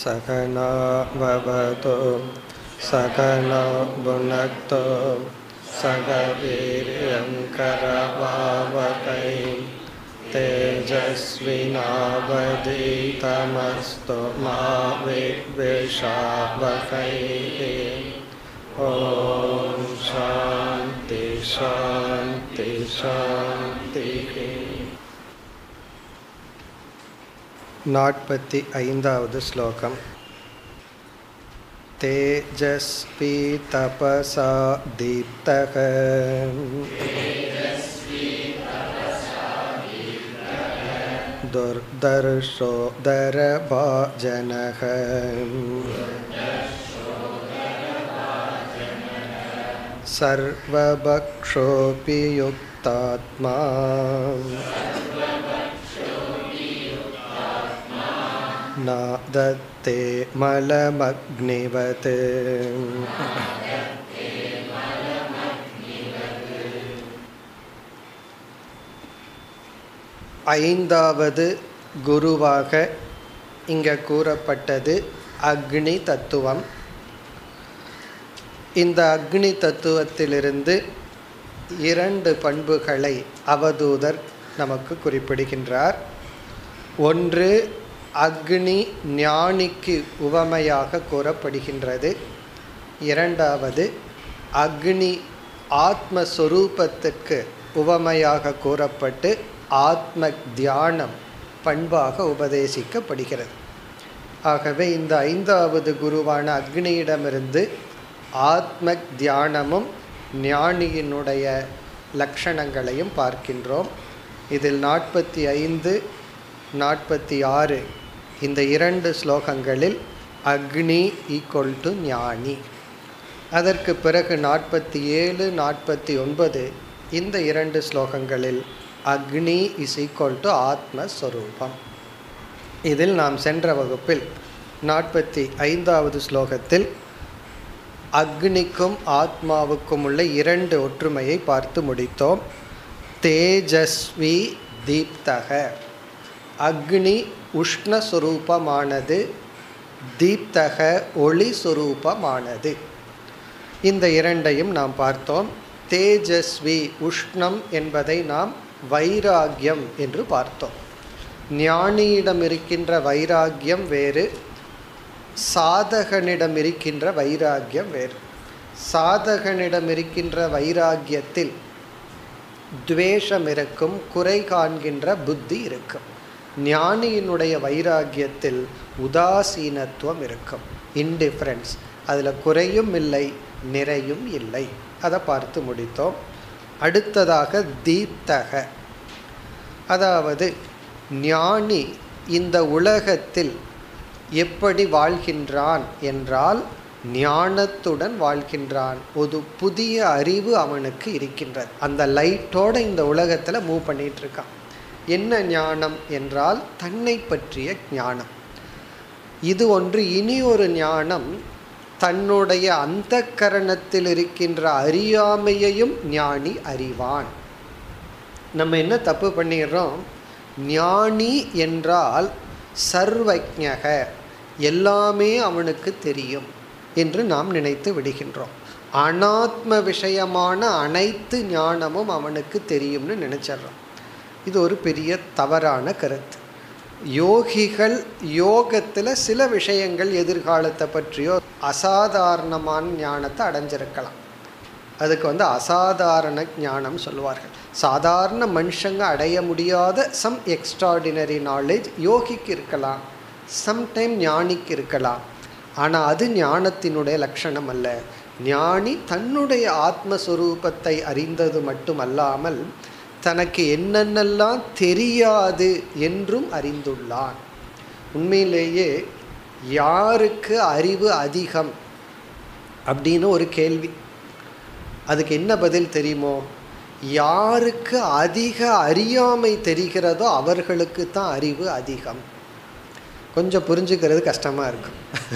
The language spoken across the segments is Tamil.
सकना भवतु सकनो भुनक्तु सकवीर्यङ्करवावकै तेजस्विनावधीतमस्तु मा विद्विषावकैः ॐ शान्ति शान्ति शान्तिः நாற்பத்தி ஐந்தாவது ஸ்லோகம் தேஜஸ்வி தபசா தீப்தக துர்தர்ஷோ தரபாஜனக सर्वभक्षोऽपि युक्तात्मा न दत्ते मलमग्निवत् ஐந்தாவது குருவாக இங்கே கூறப்பட்டது அக்னி தத்துவம் இந்த அக்னி தத்துவத்திலிருந்து இரண்டு பண்புகளை அவதூதர் நமக்கு குறிப்பிடுகின்றார் ஒன்று அக்னி ஞானிக்கு உவமையாக கூறப்படுகின்றது இரண்டாவது அக்னி ஆத்மஸ்வரூபத்துக்கு உவமையாக கூறப்பட்டு ஆத்ம தியானம் பண்பாக உபதேசிக்கப்படுகிறது ஆகவே இந்த ஐந்தாவது குருவான அக்னியிடமிருந்து ஆத்ம தியானமும் ஞானியினுடைய லட்சணங்களையும் பார்க்கின்றோம் இதில் நாற்பத்தி ஐந்து நாற்பத்தி ஆறு இந்த இரண்டு ஸ்லோகங்களில் அக்னி ஈக்குவல் டு ஞானி அதற்கு பிறகு நாற்பத்தி ஏழு நாற்பத்தி ஒன்பது இந்த இரண்டு ஸ்லோகங்களில் அக்னி இஸ் ஈக்குவல் டு ஆத்மஸ்வரூபம் இதில் நாம் சென்ற வகுப்பில் நாற்பத்தி ஐந்தாவது ஸ்லோகத்தில் அக்னிக்கும் ஆத்மாவுக்கும் உள்ள இரண்டு ஒற்றுமையை பார்த்து முடித்தோம் தேஜஸ்வி தீப்தக அக்னி உஷ்ணஸ்வரூபமானது தீப்தக ஒளி சுரூபமானது இந்த இரண்டையும் நாம் பார்த்தோம் தேஜஸ்வி உஷ்ணம் என்பதை நாம் வைராகியம் என்று பார்த்தோம் ஞானியிடம் இருக்கின்ற வைராகியம் வேறு சாதகனிடம் இருக்கின்ற வைராகியம் வேறு சாதகனிடம் இருக்கின்ற வைராகியத்தில் துவேஷம் இருக்கும் குறை காண்கின்ற புத்தி இருக்கும் ஞானியினுடைய வைராகியத்தில் உதாசீனத்துவம் இருக்கும் இன்டிஃப்ரென்ஸ் அதில் குறையும் இல்லை நிறையும் இல்லை அதை பார்த்து முடித்தோம் அடுத்ததாக தீப்தக அதாவது ஞானி இந்த உலகத்தில் எப்படி வாழ்கின்றான் என்றால் ஞானத்துடன் வாழ்கின்றான் ஒரு புதிய அறிவு அவனுக்கு இருக்கின்றது அந்த லைட்டோட இந்த உலகத்தில் மூவ் பண்ணிட்டு இருக்கான் என்ன ஞானம் என்றால் தன்னை பற்றிய ஞானம் இது ஒன்று இனி ஒரு ஞானம் தன்னுடைய அந்த கரணத்தில் இருக்கின்ற அறியாமையையும் ஞானி அறிவான் நம்ம என்ன தப்பு பண்ணிடுறோம் ஞானி என்றால் சர்வஜக எல்லாமே அவனுக்கு தெரியும் என்று நாம் நினைத்து விடுகின்றோம் அனாத்ம விஷயமான அனைத்து ஞானமும் அவனுக்கு தெரியும்னு நினச்சிட்றோம் இது ஒரு பெரிய தவறான கருத்து யோகிகள் யோகத்தில் சில விஷயங்கள் எதிர்காலத்தை பற்றியோ அசாதாரணமான ஞானத்தை அடைஞ்சிருக்கலாம் அதுக்கு வந்து அசாதாரண ஞானம் சொல்லுவார்கள் சாதாரண மனுஷங்க அடைய முடியாத சம் எக்ஸ்ட்ராடினரி நாலேஜ் யோகிக்கு இருக்கலாம் சம்டைம் ஞானிக்கு இருக்கலாம் ஆனால் அது ஞானத்தினுடைய லட்சணம் அல்ல ஞானி தன்னுடைய ஆத்மஸ்வரூபத்தை அறிந்தது மட்டுமல்லாமல் தனக்கு என்னென்னலாம் தெரியாது என்றும் அறிந்துள்ளான் உண்மையிலேயே யாருக்கு அறிவு அதிகம் அப்படின்னு ஒரு கேள்வி அதுக்கு என்ன பதில் தெரியுமோ யாருக்கு அதிக அறியாமை தெரிகிறதோ அவர்களுக்கு தான் அறிவு அதிகம் கொஞ்சம் புரிஞ்சுக்கிறது கஷ்டமாக இருக்கும்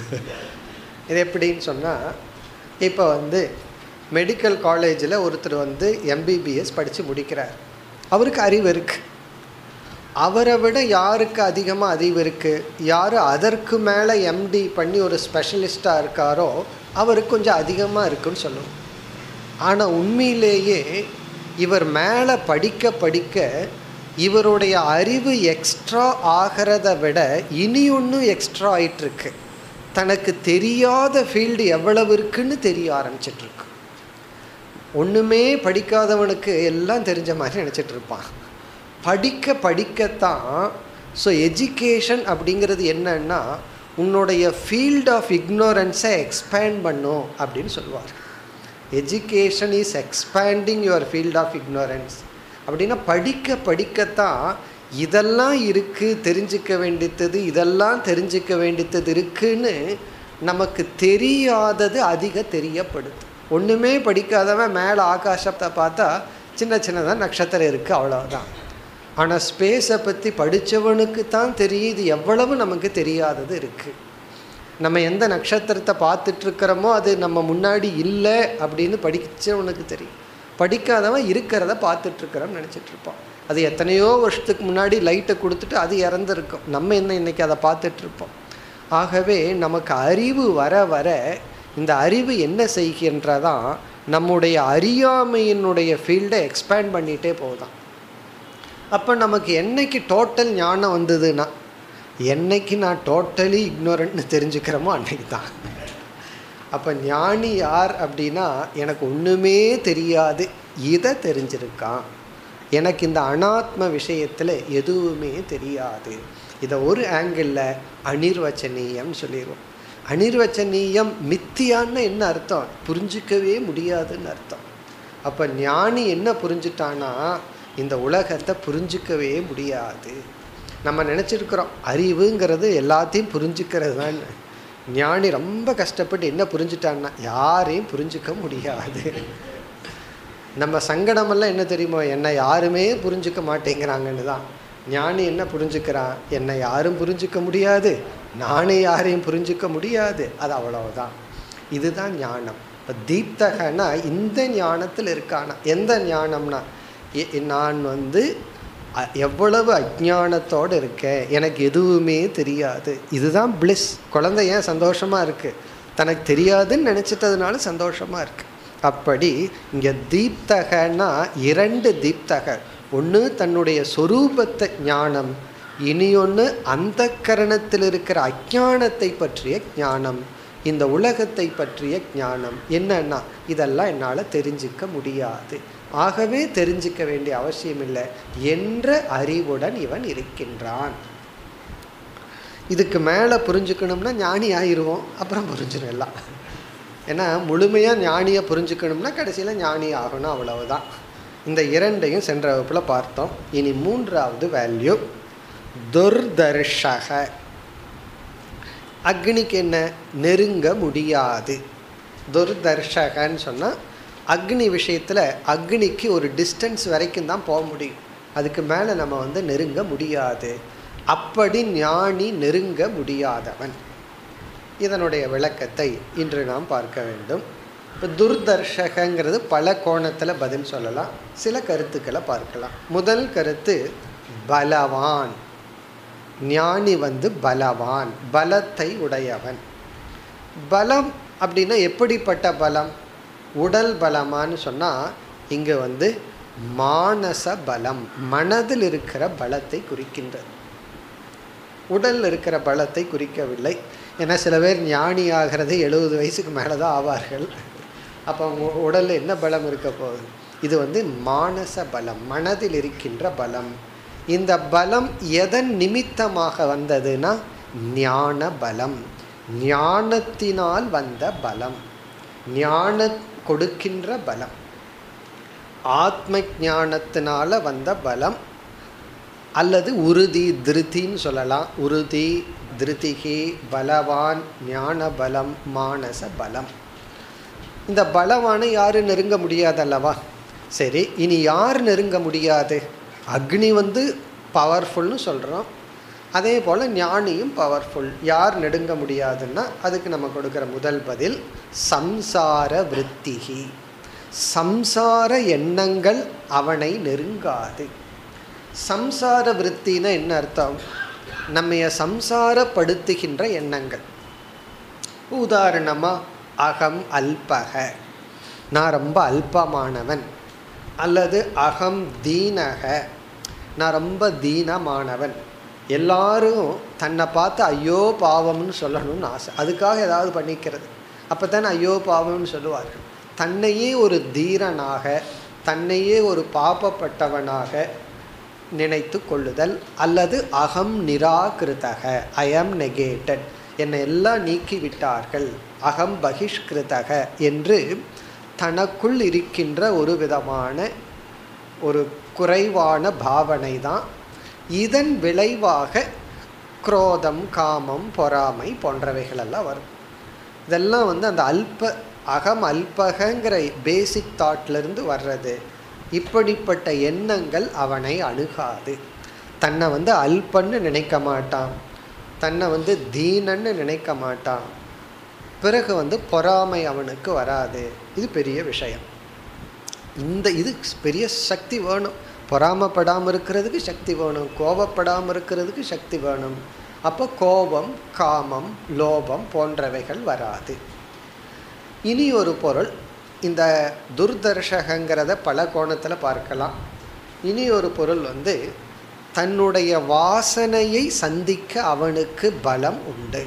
இது எப்படின்னு சொன்னால் இப்போ வந்து மெடிக்கல் காலேஜில் ஒருத்தர் வந்து எம்பிபிஎஸ் படித்து முடிக்கிறார் அவருக்கு அறிவு இருக்குது அவரை விட யாருக்கு அதிகமாக அறிவு இருக்குது யார் அதற்கு மேலே எம்டி பண்ணி ஒரு ஸ்பெஷலிஸ்டாக இருக்காரோ அவருக்கு கொஞ்சம் அதிகமாக இருக்குன்னு சொல்லுவோம் ஆனால் உண்மையிலேயே இவர் மேலே படிக்க படிக்க இவருடைய அறிவு எக்ஸ்ட்ரா ஆகிறத விட இனி ஒன்றும் எக்ஸ்ட்ரா ஆயிட்டிருக்கு தனக்கு தெரியாத ஃபீல்டு எவ்வளவு இருக்குன்னு தெரிய ஆரம்பிச்சிட்ருக்கு ஒன்றுமே படிக்காதவனுக்கு எல்லாம் தெரிஞ்ச மாதிரி நினச்சிட்டு இருப்பான் படிக்க படிக்கத்தான் ஸோ எஜுகேஷன் அப்படிங்கிறது என்னன்னா உன்னுடைய ஃபீல்ட் ஆஃப் இக்னோரன்ஸை எக்ஸ்பேண்ட் பண்ணும் அப்படின்னு சொல்லுவார் education is expanding your field of ignorance அப்படின்னா படிக்க படிக்கத்தான் இதெல்லாம் இருக்குது தெரிஞ்சுக்க வேண்டியது இதெல்லாம் தெரிஞ்சுக்க வேண்டியது இருக்குன்னு நமக்கு தெரியாதது அதிக தெரியப்படுது ஒன்றுமே படிக்காதவன் மேலே ஆகாசத்தை பார்த்தா சின்ன சின்னதாக நட்சத்திரம் இருக்குது அவ்வளோதான் ஆனால் ஸ்பேஸை பற்றி படித்தவனுக்கு தான் தெரியுது எவ்வளவு நமக்கு தெரியாதது இருக்குது நம்ம எந்த நட்சத்திரத்தை பார்த்துட்ருக்கிறோமோ அது நம்ம முன்னாடி இல்லை அப்படின்னு படித்தவனுக்கு தெரியும் படிக்காதவன் இருக்கிறத பார்த்துட்ருக்கிறோம்னு நினச்சிட்ருப்பான் அது எத்தனையோ வருஷத்துக்கு முன்னாடி லைட்டை கொடுத்துட்டு அது இறந்துருக்கும் நம்ம என்ன இன்றைக்கி அதை பார்த்துட்ருப்போம் ஆகவே நமக்கு அறிவு வர வர இந்த அறிவு என்ன செய்கின்றதான் நம்முடைய அறியாமையினுடைய ஃபீல்டை எக்ஸ்பேண்ட் பண்ணிகிட்டே போகுதான் அப்போ நமக்கு என்னைக்கு டோட்டல் ஞானம் வந்ததுன்னா என்னைக்கு நான் டோட்டலி இக்னோரண்ட்னு தெரிஞ்சுக்கிறோமோ அன்னைக்கு தான் அப்போ ஞானி யார் அப்படின்னா எனக்கு ஒன்றுமே தெரியாது இதை தெரிஞ்சிருக்கான் எனக்கு இந்த அனாத்ம விஷயத்தில் எதுவுமே தெரியாது இதை ஒரு ஆங்கிளில் அனிர்வச்சனீயம் சொல்லிடுவோம் அனிர்வச்சனீயம் மித்தியான்னு என்ன அர்த்தம் புரிஞ்சிக்கவே முடியாதுன்னு அர்த்தம் அப்போ ஞானி என்ன புரிஞ்சுட்டானா இந்த உலகத்தை புரிஞ்சிக்கவே முடியாது நம்ம நினச்சிருக்கிறோம் அறிவுங்கிறது எல்லாத்தையும் புரிஞ்சுக்கிறது தான் ஞானி ரொம்ப கஷ்டப்பட்டு என்ன புரிஞ்சுட்டான்னா யாரையும் புரிஞ்சுக்க முடியாது நம்ம சங்கடமெல்லாம் என்ன தெரியுமோ என்னை யாருமே புரிஞ்சுக்க மாட்டேங்கிறாங்கன்னு தான் ஞானி என்ன புரிஞ்சுக்கிறான் என்னை யாரும் புரிஞ்சுக்க முடியாது நானே யாரையும் புரிஞ்சுக்க முடியாது அது அவ்வளவுதான் இதுதான் ஞானம் இப்போ தீப்தகனா இந்த ஞானத்தில் இருக்கானா எந்த ஞானம்னா நான் வந்து எவ்வளவு அஜானத்தோடு இருக்கேன் எனக்கு எதுவுமே தெரியாது இதுதான் பிளிஸ் குழந்தை ஏன் சந்தோஷமாக இருக்குது தனக்கு தெரியாதுன்னு நினச்சிட்டதுனால சந்தோஷமாக இருக்குது அப்படி இங்கே தீப்தகன்னா இரண்டு தீப்தக ஒன்று தன்னுடைய சொரூபத்தை ஞானம் இனி ஒன்று அந்த கரணத்தில் இருக்கிற அஜானத்தை பற்றிய ஞானம் இந்த உலகத்தை பற்றிய ஞானம் என்னன்னா இதெல்லாம் என்னால் தெரிஞ்சிக்க முடியாது ஆகவே தெரிஞ்சிக்க வேண்டிய அவசியம் இல்லை என்ற அறிவுடன் இவன் இருக்கின்றான் இதுக்கு மேலே புரிஞ்சுக்கணும்னா ஞானி ஆயிடுவோம் அப்புறம் புரிஞ்சிடும் எல்லாம் ஏன்னா முழுமையாக ஞானியை புரிஞ்சுக்கணும்னா கடைசியில் ஞானி ஆகணும் அவ்வளவுதான் இந்த இரண்டையும் சென்ற வகுப்பில் பார்த்தோம் இனி மூன்றாவது வேல்யூ துர்தர்ஷக அக்னிக்கு என்ன நெருங்க முடியாது துர்தர்ஷகன்னு சொன்னால் அக்னி விஷயத்தில் அக்னிக்கு ஒரு டிஸ்டன்ஸ் வரைக்கும் தான் போக முடியும் அதுக்கு மேலே நம்ம வந்து நெருங்க முடியாது அப்படி ஞானி நெருங்க முடியாதவன் இதனுடைய விளக்கத்தை இன்று நாம் பார்க்க வேண்டும் இப்போ துர்தர்ஷகங்கிறது பல கோணத்தில் பதில் சொல்லலாம் சில கருத்துக்களை பார்க்கலாம் முதல் கருத்து பலவான் ஞானி வந்து பலவான் பலத்தை உடையவன் பலம் அப்படின்னா எப்படிப்பட்ட பலம் உடல் பலமான்னு சொன்னால் இங்கே வந்து மானச பலம் மனதில் இருக்கிற பலத்தை குறிக்கின்றது உடல் இருக்கிற பலத்தை குறிக்கவில்லை ஏன்னா சில பேர் ஞானி ஆகிறது எழுபது வயசுக்கு மேலே தான் ஆவார்கள் அப்போ அவங்க உடலில் என்ன பலம் இருக்க போகுது இது வந்து மானச பலம் மனதில் இருக்கின்ற பலம் இந்த பலம் எதன் நிமித்தமாக வந்ததுன்னா ஞான பலம் ஞானத்தினால் வந்த பலம் ஞான கொடுக்கின்ற பலம் ஆத்ம ஞானத்தினால வந்த பலம் அல்லது உறுதி திருத்தின்னு சொல்லலாம் உறுதி திருதிகி பலவான் ஞான பலம் மானச பலம் இந்த பலவானை யாரும் நெருங்க முடியாது அல்லவா சரி இனி யார் நெருங்க முடியாது அக்னி வந்து பவர்ஃபுல்னு சொல்கிறோம் அதே போல் ஞானியும் பவர்ஃபுல் யார் நெருங்க முடியாதுன்னா அதுக்கு நம்ம கொடுக்குற முதல் பதில் சம்சார விருத்திகி சம்சார எண்ணங்கள் அவனை நெருங்காது சம்சார விற்த்தின்னா என்ன அர்த்தம் நம்மைய சம்சாரப்படுத்துகின்ற எண்ணங்கள் உதாரணமாக அகம் அல்பக நான் ரொம்ப அல்பமானவன் அல்லது அகம் தீனக நான் ரொம்ப தீனமானவன் எல்லாரும் தன்னை பார்த்து ஐயோ பாவம்னு சொல்லணும்னு ஆசை அதுக்காக ஏதாவது பண்ணிக்கிறது அப்போ தானே ஐயோ பாவம்னு சொல்லுவார்கள் தன்னையே ஒரு தீரனாக தன்னையே ஒரு பாப்பப்பட்டவனாக நினைத்து கொள்ளுதல் அல்லது அகம் நிராகிருதக ஐ ஆம் நெகேட்டட் என்னை எல்லாம் நீக்கிவிட்டார்கள் அகம் பகிஷ்கிருதக என்று தனக்குள் இருக்கின்ற ஒரு விதமான ஒரு குறைவான பாவனை தான் இதன் விளைவாக குரோதம் காமம் பொறாமை போன்றவைகளெல்லாம் வரும் இதெல்லாம் வந்து அந்த அல்ப அகம் அல்பகங்கிற பேசிக் தாட்லேருந்து வர்றது இப்படிப்பட்ட எண்ணங்கள் அவனை அணுகாது தன்னை வந்து அல்பன்னு நினைக்க மாட்டான் தன்னை வந்து தீனன்னு நினைக்க மாட்டான் பிறகு வந்து பொறாமை அவனுக்கு வராது இது பெரிய விஷயம் இந்த இது பெரிய சக்தி வேணும் பொறாமப்படாமல் இருக்கிறதுக்கு சக்தி வேணும் கோபப்படாமல் இருக்கிறதுக்கு சக்தி வேணும் அப்போ கோபம் காமம் லோபம் போன்றவைகள் வராது இனி ஒரு பொருள் இந்த துர்தர்ஷகங்கிறத பல கோணத்தில் பார்க்கலாம் இனி ஒரு பொருள் வந்து தன்னுடைய வாசனையை சந்திக்க அவனுக்கு பலம் உண்டு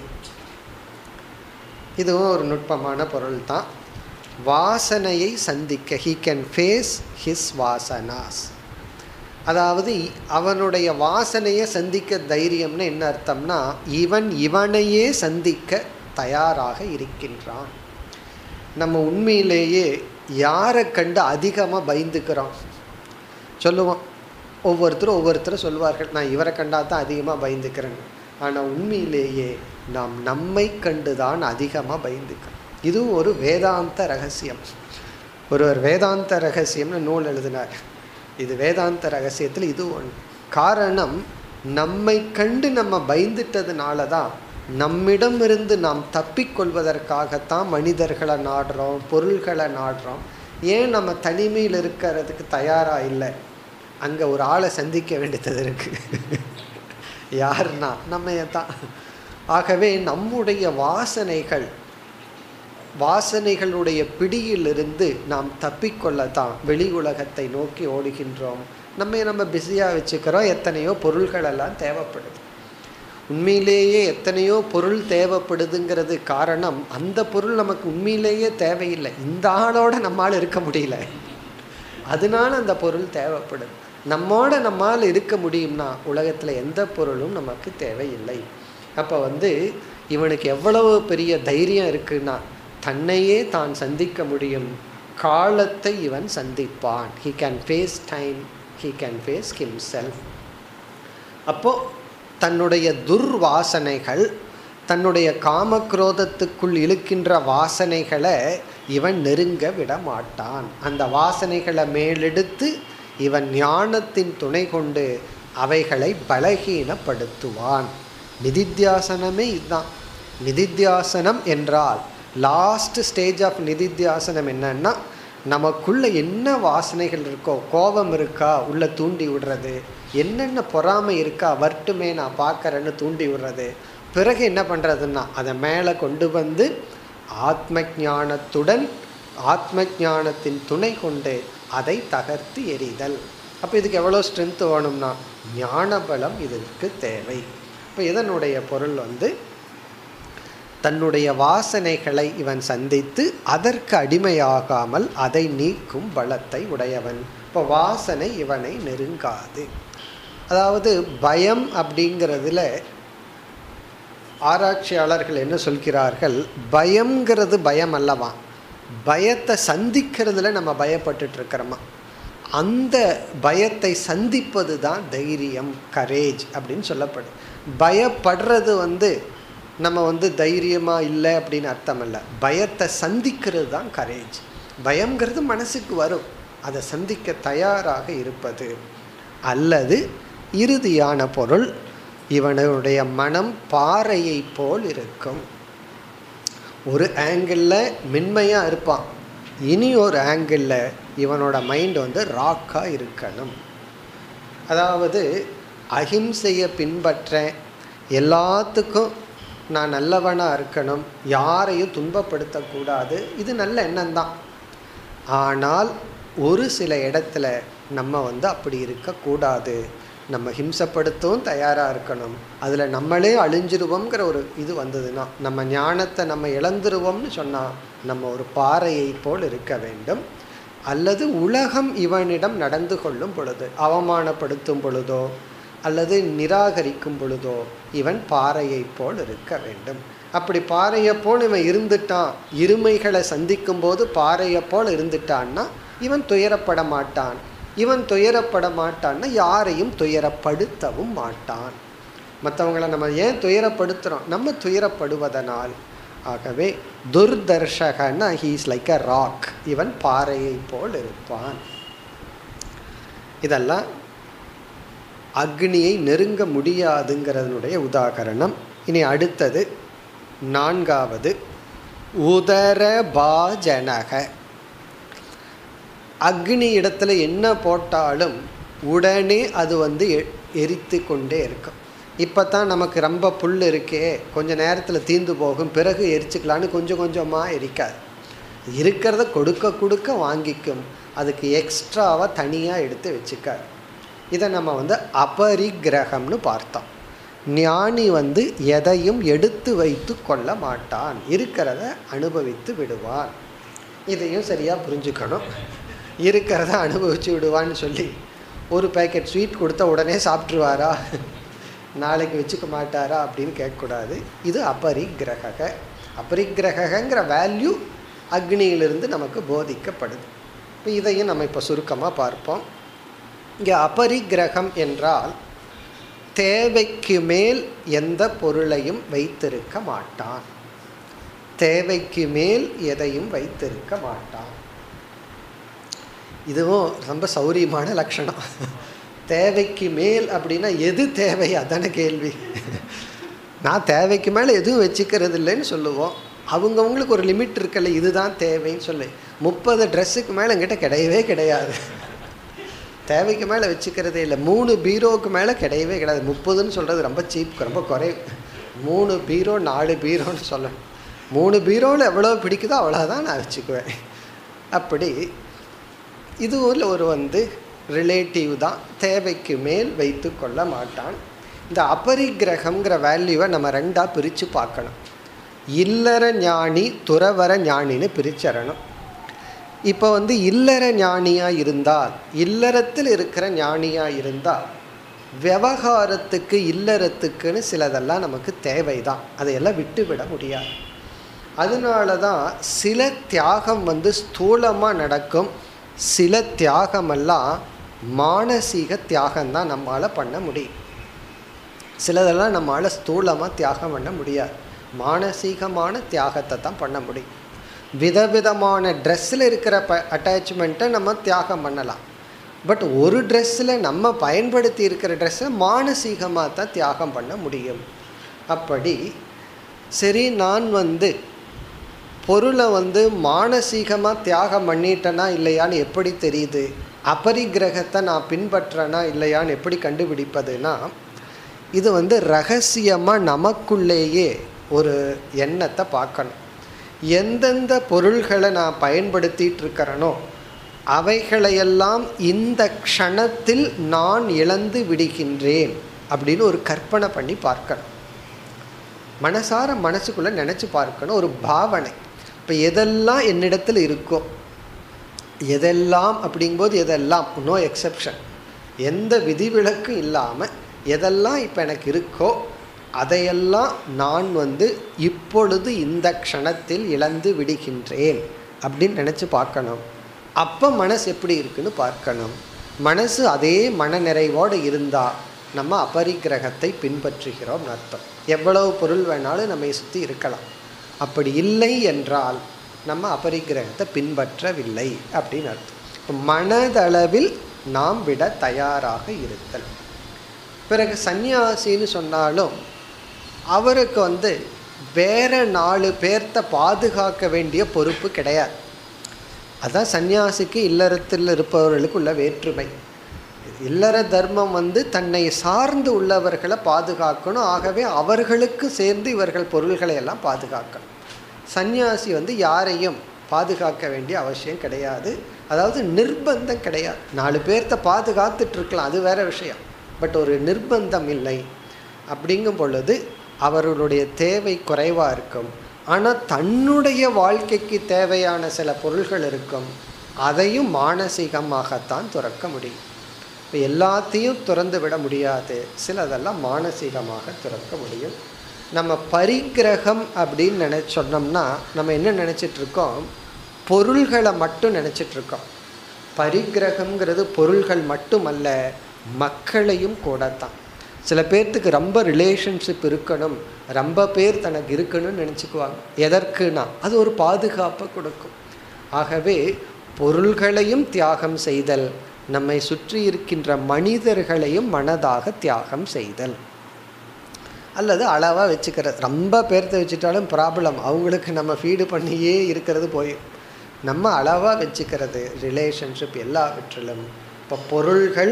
இதுவும் ஒரு நுட்பமான பொருள் தான் வாசனையை சந்திக்க he can face his vasanas அதாவது அவனுடைய வாசனையை சந்திக்க தைரியம்னு என்ன அர்த்தம்னா இவன் இவனையே சந்திக்க தயாராக இருக்கின்றான் நம்ம உண்மையிலேயே யாரை கண்டு அதிகமாக பயந்துக்கிறோம் சொல்லுவோம் ஒவ்வொருத்தரும் ஒவ்வொருத்தரும் சொல்வார்கள் நான் இவரை கண்டா தான் அதிகமாக பயந்துக்கிறேன் ஆனால் உண்மையிலேயே நாம் நம்மை கண்டு தான் அதிகமாக பயந்துக்கிறோம் இதுவும் ஒரு வேதாந்த ரகசியம் ஒருவர் வேதாந்த ரகசியம்னு நூல் எழுதினார் இது வேதாந்த ரகசியத்தில் இது ஒன்று காரணம் நம்மை கண்டு நம்ம பயந்துட்டதுனால தான் நம்மிடமிருந்து நாம் தப்பிக்கொள்வதற்காகத்தான் மனிதர்களை நாடுறோம் பொருள்களை நாடுறோம் ஏன் நம்ம தனிமையில் இருக்கிறதுக்கு தயாராக இல்லை அங்கே ஒரு ஆளை சந்திக்க வேண்டியது இருக்குது யாருன்னா நம்ம தான் ஆகவே நம்முடைய வாசனைகள் வாசனைகளுடைய பிடியிலிருந்து நாம் தப்பிக்கொள்ளத்தான் வெளி உலகத்தை நோக்கி ஓடுகின்றோம் நம்ம நம்ம பிஸியாக வச்சுக்கிறோம் எத்தனையோ பொருள்களெல்லாம் தேவைப்படுது உண்மையிலேயே எத்தனையோ பொருள் தேவைப்படுதுங்கிறது காரணம் அந்த பொருள் நமக்கு உண்மையிலேயே தேவையில்லை இந்த ஆளோட நம்மால் இருக்க முடியல அதனால அந்த பொருள் தேவைப்படுது நம்மோட நம்மால் இருக்க முடியும்னா உலகத்தில் எந்த பொருளும் நமக்கு தேவையில்லை அப்போ வந்து இவனுக்கு எவ்வளவு பெரிய தைரியம் இருக்குன்னா தன்னையே தான் சந்திக்க முடியும் காலத்தை இவன் சந்திப்பான் he can face time he can face himself அப்போது தன்னுடைய துர்வாசனைகள் தன்னுடைய காமக்ரோதத்துக்குள் இழுக்கின்ற வாசனைகளை இவன் நெருங்க விட மாட்டான் அந்த வாசனைகளை மேலெடுத்து இவன் ஞானத்தின் துணை கொண்டு அவைகளை பலகீனப்படுத்துவான் நிதித்தியாசனமே இதுதான் நிதித்தியாசனம் என்றால் லாஸ்ட் ஸ்டேஜ் ஆஃப் நிதித்தியாசனம் என்னன்னா நமக்குள்ள என்ன வாசனைகள் இருக்கோ கோபம் இருக்கா உள்ள தூண்டி விடுறது என்னென்ன பொறாமை இருக்கா வரட்டுமே நான் பார்க்குறேன்னு தூண்டி விடுறது பிறகு என்ன பண்ணுறதுன்னா அதை மேலே கொண்டு வந்து ஆத்ம ஞானத்துடன் ஆத்ம ஞானத்தின் துணை கொண்டு அதை தகர்த்து எறிதல் அப்போ இதுக்கு எவ்வளோ ஸ்ட்ரென்த் வேணும்னா ஞான பலம் இதற்கு தேவை இப்போ இதனுடைய பொருள் வந்து தன்னுடைய வாசனைகளை இவன் சந்தித்து அதற்கு அடிமையாகாமல் அதை நீக்கும் பலத்தை உடையவன் இப்போ வாசனை இவனை நெருங்காது அதாவது பயம் அப்படிங்கிறதுல ஆராய்ச்சியாளர்கள் என்ன சொல்கிறார்கள் பயம்ங்கிறது பயம் அல்லவா பயத்தை சந்திக்கிறதுல நம்ம பயப்பட்டுட்டு இருக்கிறோமா அந்த பயத்தை சந்திப்பது தான் தைரியம் கரேஜ் அப்படின்னு சொல்லப்படுது பயப்படுறது வந்து நம்ம வந்து தைரியமாக இல்லை அப்படின்னு அர்த்தம் இல்லை பயத்தை சந்திக்கிறது தான் கரேஜ் பயங்கிறது மனசுக்கு வரும் அதை சந்திக்க தயாராக இருப்பது அல்லது இறுதியான பொருள் இவனுடைய மனம் பாறையை போல் இருக்கும் ஒரு ஆங்கிளில் மென்மையாக இருப்பான் இனி ஒரு ஆங்கிளில் இவனோட மைண்ட் வந்து ராக்காக இருக்கணும் அதாவது அஹிம்சையை பின்பற்றேன் எல்லாத்துக்கும் நான் நல்லவனாக இருக்கணும் யாரையும் துன்பப்படுத்தக்கூடாது இது நல்ல எண்ணம் தான் ஆனால் ஒரு சில இடத்துல நம்ம வந்து அப்படி இருக்கக்கூடாது நம்ம ஹிம்சப்படுத்தவும் தயாராக இருக்கணும் அதில் நம்மளே அழிஞ்சிருவோங்கிற ஒரு இது வந்ததுன்னா நம்ம ஞானத்தை நம்ம இழந்துருவோம்னு சொன்னால் நம்ம ஒரு பாறையை போல் இருக்க வேண்டும் அல்லது உலகம் இவனிடம் நடந்து கொள்ளும் பொழுது அவமானப்படுத்தும் பொழுதோ அல்லது நிராகரிக்கும் பொழுதோ இவன் பாறையை போல் இருக்க வேண்டும் அப்படி பாறையை போல் இவன் இருந்துட்டான் இருமைகளை சந்திக்கும் போது பாறையை போல் இருந்துட்டான்னா இவன் துயரப்பட மாட்டான் இவன் துயரப்பட மாட்டான்னா யாரையும் துயரப்படுத்தவும் மாட்டான் மற்றவங்களை நம்ம ஏன் துயரப்படுத்துகிறோம் நம்ம துயரப்படுவதனால் ஆகவே துர்தர்ஷகன்னா ஹீஸ் லைக் அ ராக் இவன் பாறையை போல் இருப்பான் இதெல்லாம் அக்னியை நெருங்க முடியாதுங்கிறதனுடைய உதாகரணம் இனி அடுத்தது நான்காவது உதரபாஜனக அக்னி இடத்துல என்ன போட்டாலும் உடனே அது வந்து எ- எரித்து கொண்டே இருக்கும் இப்போ தான் நமக்கு ரொம்ப புல் இருக்கே கொஞ்ச நேரத்தில் தீந்து போகும் பிறகு எரிச்சுக்கலான்னு கொஞ்சம் கொஞ்சமாக எரிக்காது இருக்கிறத கொடுக்க கொடுக்க வாங்கிக்கும் அதுக்கு எக்ஸ்ட்ராவாக தனியாக எடுத்து வச்சுக்காது இதை நம்ம வந்து அபரிக்கிரகம்னு பார்த்தோம் ஞானி வந்து எதையும் எடுத்து வைத்து கொள்ள மாட்டான் இருக்கிறத அனுபவித்து விடுவான் இதையும் சரியாக புரிஞ்சுக்கணும் இருக்கிறத அனுபவித்து விடுவான்னு சொல்லி ஒரு பேக்கெட் ஸ்வீட் கொடுத்தா உடனே சாப்பிட்ருவாரா நாளைக்கு வச்சுக்க மாட்டாரா அப்படின்னு கேட்கக்கூடாது இது அபரிக்கிரக அபரிக்கிரகங்கிற வேல்யூ அக்னியிலிருந்து நமக்கு போதிக்கப்படுது இப்போ இதையும் நம்ம இப்போ சுருக்கமாக பார்ப்போம் இங்கே அபரிக்கிரகம் என்றால் தேவைக்கு மேல் எந்த பொருளையும் வைத்திருக்க மாட்டான் தேவைக்கு மேல் எதையும் வைத்திருக்க மாட்டான் இதுவும் ரொம்ப சௌரியமான லட்சணம் தேவைக்கு மேல் அப்படின்னா எது தேவை அதான கேள்வி நான் தேவைக்கு மேலே எதுவும் வச்சுக்கிறது இல்லைன்னு சொல்லுவோம் அவங்கவுங்களுக்கு ஒரு லிமிட் இருக்கல இதுதான் தேவைன்னு சொல்லி முப்பது ட்ரெஸ்ஸுக்கு மேலே என்கிட்ட கிடையவே கிடையாது தேவைக்கு மேலே வச்சுக்கிறதே இல்லை மூணு பீரோவுக்கு மேலே கிடையவே கிடையாது முப்பதுன்னு சொல்கிறது ரொம்ப சீப் ரொம்ப குறை மூணு பீரோ நாலு பீரோன்னு சொல்லணும் மூணு பீரோவில் எவ்வளோ பிடிக்குதோ அவ்வளோதான் நான் வச்சுக்குவேன் அப்படி இது ஒரு ஒரு வந்து ரிலேட்டிவ் தான் தேவைக்கு மேல் வைத்து கொள்ள மாட்டான் இந்த அபரிக்கிரகம்ங்கிற வேல்யூவை நம்ம ரெண்டாக பிரித்து பார்க்கணும் இல்லற ஞானி துறவர ஞானின்னு பிரிச்சரணும் இப்போ வந்து இல்லற ஞானியாக இருந்தால் இல்லறத்தில் இருக்கிற ஞானியாக இருந்தால் விவகாரத்துக்கு இல்லறத்துக்குன்னு சிலதெல்லாம் நமக்கு தேவைதான் அதையெல்லாம் விட்டு விட முடியாது அதனால தான் சில தியாகம் வந்து ஸ்தூலமாக நடக்கும் சில தியாகமெல்லாம் மானசீக தியாகம்தான் நம்மளால் பண்ண முடியும் சிலதெல்லாம் நம்மளால் ஸ்தூலமாக தியாகம் பண்ண முடியாது மானசீகமான தியாகத்தை தான் பண்ண முடியும் விதவிதமான ட்ரெஸ்ஸில் இருக்கிற ப அட்டாச்மெண்ட்டை நம்ம தியாகம் பண்ணலாம் பட் ஒரு ட்ரெஸ்ஸில் நம்ம பயன்படுத்தி இருக்கிற ட்ரெஸ்ஸை மானசீகமாக தான் தியாகம் பண்ண முடியும் அப்படி சரி நான் வந்து பொருளை வந்து மானசீகமாக தியாகம் பண்ணிட்டேனா இல்லையான்னு எப்படி தெரியுது அபரிக்கிரகத்தை நான் பின்பற்றனா இல்லையான்னு எப்படி கண்டுபிடிப்பதுன்னா இது வந்து ரகசியமாக நமக்குள்ளேயே ஒரு எண்ணத்தை பார்க்கணும் எந்தெந்த பொருள்களை நான் பயன்படுத்திட்டு இருக்கிறேனோ அவைகளையெல்லாம் இந்த க்ஷணத்தில் நான் இழந்து விடுகின்றேன் அப்படின்னு ஒரு கற்பனை பண்ணி பார்க்கணும் மனசார மனசுக்குள்ளே நினச்சி பார்க்கணும் ஒரு பாவனை இப்போ எதெல்லாம் என்னிடத்தில் இருக்கோ எதெல்லாம் அப்படிங்கும்போது எதெல்லாம் நோ எக்ஸெப்ஷன் எந்த விதிவிலக்கும் இல்லாமல் எதெல்லாம் இப்போ எனக்கு இருக்கோ அதையெல்லாம் நான் வந்து இப்பொழுது இந்த க்ஷணத்தில் இழந்து விடுகின்றேன் அப்படின்னு நினச்சி பார்க்கணும் அப்போ மனசு எப்படி இருக்குன்னு பார்க்கணும் மனசு அதே மனநிறைவோடு இருந்தால் நம்ம அபரிக்கிரகத்தை பின்பற்றுகிறோம் அர்த்தம் எவ்வளவு பொருள் வேணாலும் நம்மை சுற்றி இருக்கலாம் அப்படி இல்லை என்றால் நம்ம அபரிக்கிரகத்தை பின்பற்றவில்லை அப்படின்னு அர்த்தம் இப்போ மனதளவில் நாம் விட தயாராக இருத்தல் பிறகு சந்நியாசின்னு சொன்னாலும் அவருக்கு வந்து வேற நாலு பேர்த்த பாதுகாக்க வேண்டிய பொறுப்பு கிடையாது அதான் சந்நியாசிக்கு இல்லறத்தில் இருப்பவர்களுக்கு உள்ள வேற்றுமை இல்லற தர்மம் வந்து தன்னை சார்ந்து உள்ளவர்களை பாதுகாக்கணும் ஆகவே அவர்களுக்கு சேர்ந்து இவர்கள் பொருள்களை எல்லாம் பாதுகாக்கணும் சந்நியாசி வந்து யாரையும் பாதுகாக்க வேண்டிய அவசியம் கிடையாது அதாவது நிர்பந்தம் கிடையாது நாலு பேர்த்த பாதுகாத்துட்டு இருக்கலாம் அது வேற விஷயம் பட் ஒரு நிர்பந்தம் இல்லை அப்படிங்கும் பொழுது அவர்களுடைய தேவை குறைவாக இருக்கும் ஆனால் தன்னுடைய வாழ்க்கைக்கு தேவையான சில பொருள்கள் இருக்கும் அதையும் மானசீகமாகத்தான் துறக்க முடியும் இப்போ எல்லாத்தையும் துறந்து விட முடியாது சிலதெல்லாம் மானசீகமாக துறக்க முடியும் நம்ம பரிக்கிரகம் அப்படின்னு நினைச்சு சொன்னோம்னா நம்ம என்ன நினச்சிட்டு இருக்கோம் பொருள்களை மட்டும் நினச்சிட்டு இருக்கோம் பரிக்கிரகம்ங்கிறது பொருள்கள் மட்டுமல்ல மக்களையும் கூட தான் சில பேர்த்துக்கு ரொம்ப ரிலேஷன்ஷிப் இருக்கணும் ரொம்ப பேர் தனக்கு இருக்கணும்னு நினச்சிக்குவாங்க எதற்குனா அது ஒரு பாதுகாப்பை கொடுக்கும் ஆகவே பொருள்களையும் தியாகம் செய்தல் நம்மை சுற்றி இருக்கின்ற மனிதர்களையும் மனதாக தியாகம் செய்தல் அல்லது அளவாக வச்சுக்கிறது ரொம்ப பேர்த்த வச்சுட்டாலும் ப்ராப்ளம் அவங்களுக்கு நம்ம ஃபீடு பண்ணியே இருக்கிறது போயும் நம்ம அளவாக வச்சுக்கிறது ரிலேஷன்ஷிப் எல்லாவற்றிலும் இப்போ பொருள்கள்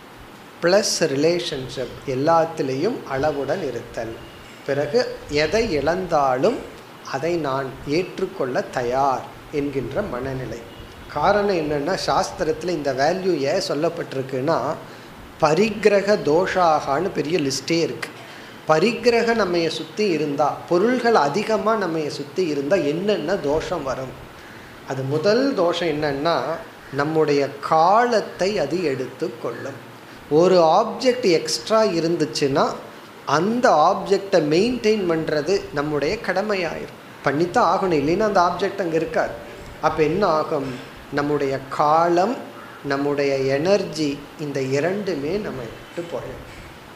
ப்ளஸ் ரிலேஷன்ஷிப் எல்லாத்துலேயும் அளவுடன் இருத்தல் பிறகு எதை இழந்தாலும் அதை நான் ஏற்றுக்கொள்ள தயார் என்கின்ற மனநிலை காரணம் என்னென்னா சாஸ்திரத்தில் இந்த வேல்யூ ஏன் சொல்லப்பட்டிருக்குன்னா பரிக்கிரக தோஷாகான்னு பெரிய லிஸ்டே இருக்குது பரிக்கிரக நம்மைய சுற்றி இருந்தால் பொருள்கள் அதிகமாக நம்மைய சுற்றி இருந்தால் என்னென்ன தோஷம் வரும் அது முதல் தோஷம் என்னன்னா நம்முடைய காலத்தை அது எடுத்து கொள்ளும் ஒரு ஆப்ஜெக்ட் எக்ஸ்ட்ரா இருந்துச்சுன்னா அந்த ஆப்ஜெக்டை மெயின்டைன் பண்ணுறது நம்முடைய கடமையாயிரும் பண்ணித்தான் ஆகணும் இல்லைன்னா அந்த ஆப்ஜெக்ட் அங்கே இருக்காது அப்போ என்ன ஆகும் நம்முடைய காலம் நம்முடைய எனர்ஜி இந்த இரண்டுமே நம்ம விட்டு போயிடும்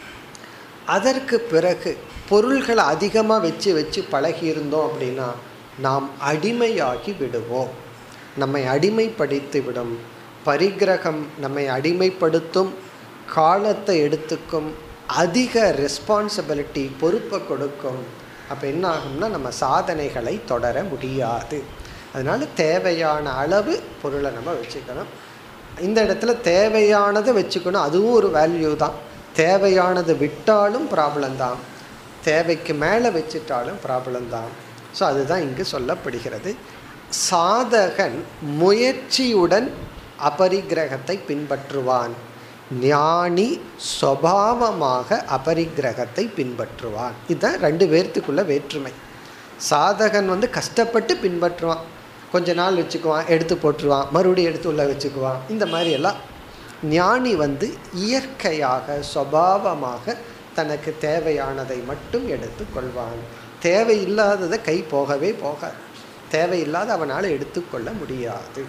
அதற்கு பிறகு பொருள்களை அதிகமாக வச்சு வச்சு பழகி இருந்தோம் அப்படின்னா நாம் அடிமையாகி விடுவோம் நம்மை அடிமைப்படுத்தி விடும் பரிகிரகம் நம்மை அடிமைப்படுத்தும் காலத்தை எடுத்துக்கும் அதிக ரெஸ்பான்சிபிலிட்டி பொறுப்பை கொடுக்கும் அப்போ என்ன ஆகும்னா நம்ம சாதனைகளை தொடர முடியாது அதனால் தேவையான அளவு பொருளை நம்ம வச்சுக்கணும் இந்த இடத்துல தேவையானதை வச்சுக்கணும் அதுவும் ஒரு வேல்யூ தான் தேவையானதை விட்டாலும் ப்ராப்ளம் தான் தேவைக்கு மேலே வச்சுட்டாலும் ப்ராப்ளம் தான் ஸோ அதுதான் இங்கு சொல்லப்படுகிறது சாதகன் முயற்சியுடன் அபரிக்கிரகத்தை பின்பற்றுவான் ஞானி சுவாவமாக அபரிக்கிரகத்தை பின்பற்றுவான் இதுதான் ரெண்டு பேர்த்துக்குள்ள வேற்றுமை சாதகன் வந்து கஷ்டப்பட்டு பின்பற்றுவான் கொஞ்ச நாள் வச்சுக்குவான் எடுத்து போட்டுருவான் மறுபடியும் எடுத்து உள்ள வச்சுக்குவான் இந்த மாதிரி எல்லாம் ஞானி வந்து இயற்கையாக சுவாவமாக தனக்கு தேவையானதை மட்டும் எடுத்து கொள்வான் தேவையில்லாததை கை போகவே போகாது தேவையில்லாத அவனால் எடுத்துக்கொள்ள முடியாது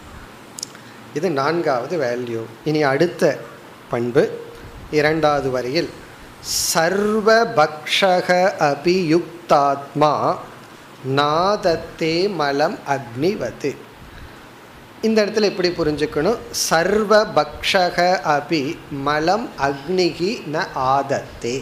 இது நான்காவது வேல்யூ இனி அடுத்த பண்பு இரண்டாவது வரியில் சர்வபக்ஷக அபியுக்தாத்மா நாதத்தே மலம் அக்னிவது இந்த இடத்துல எப்படி புரிஞ்சுக்கணும் சர்வபக்ஷக அபி மலம் அக்னிகி ந ஆதத்தே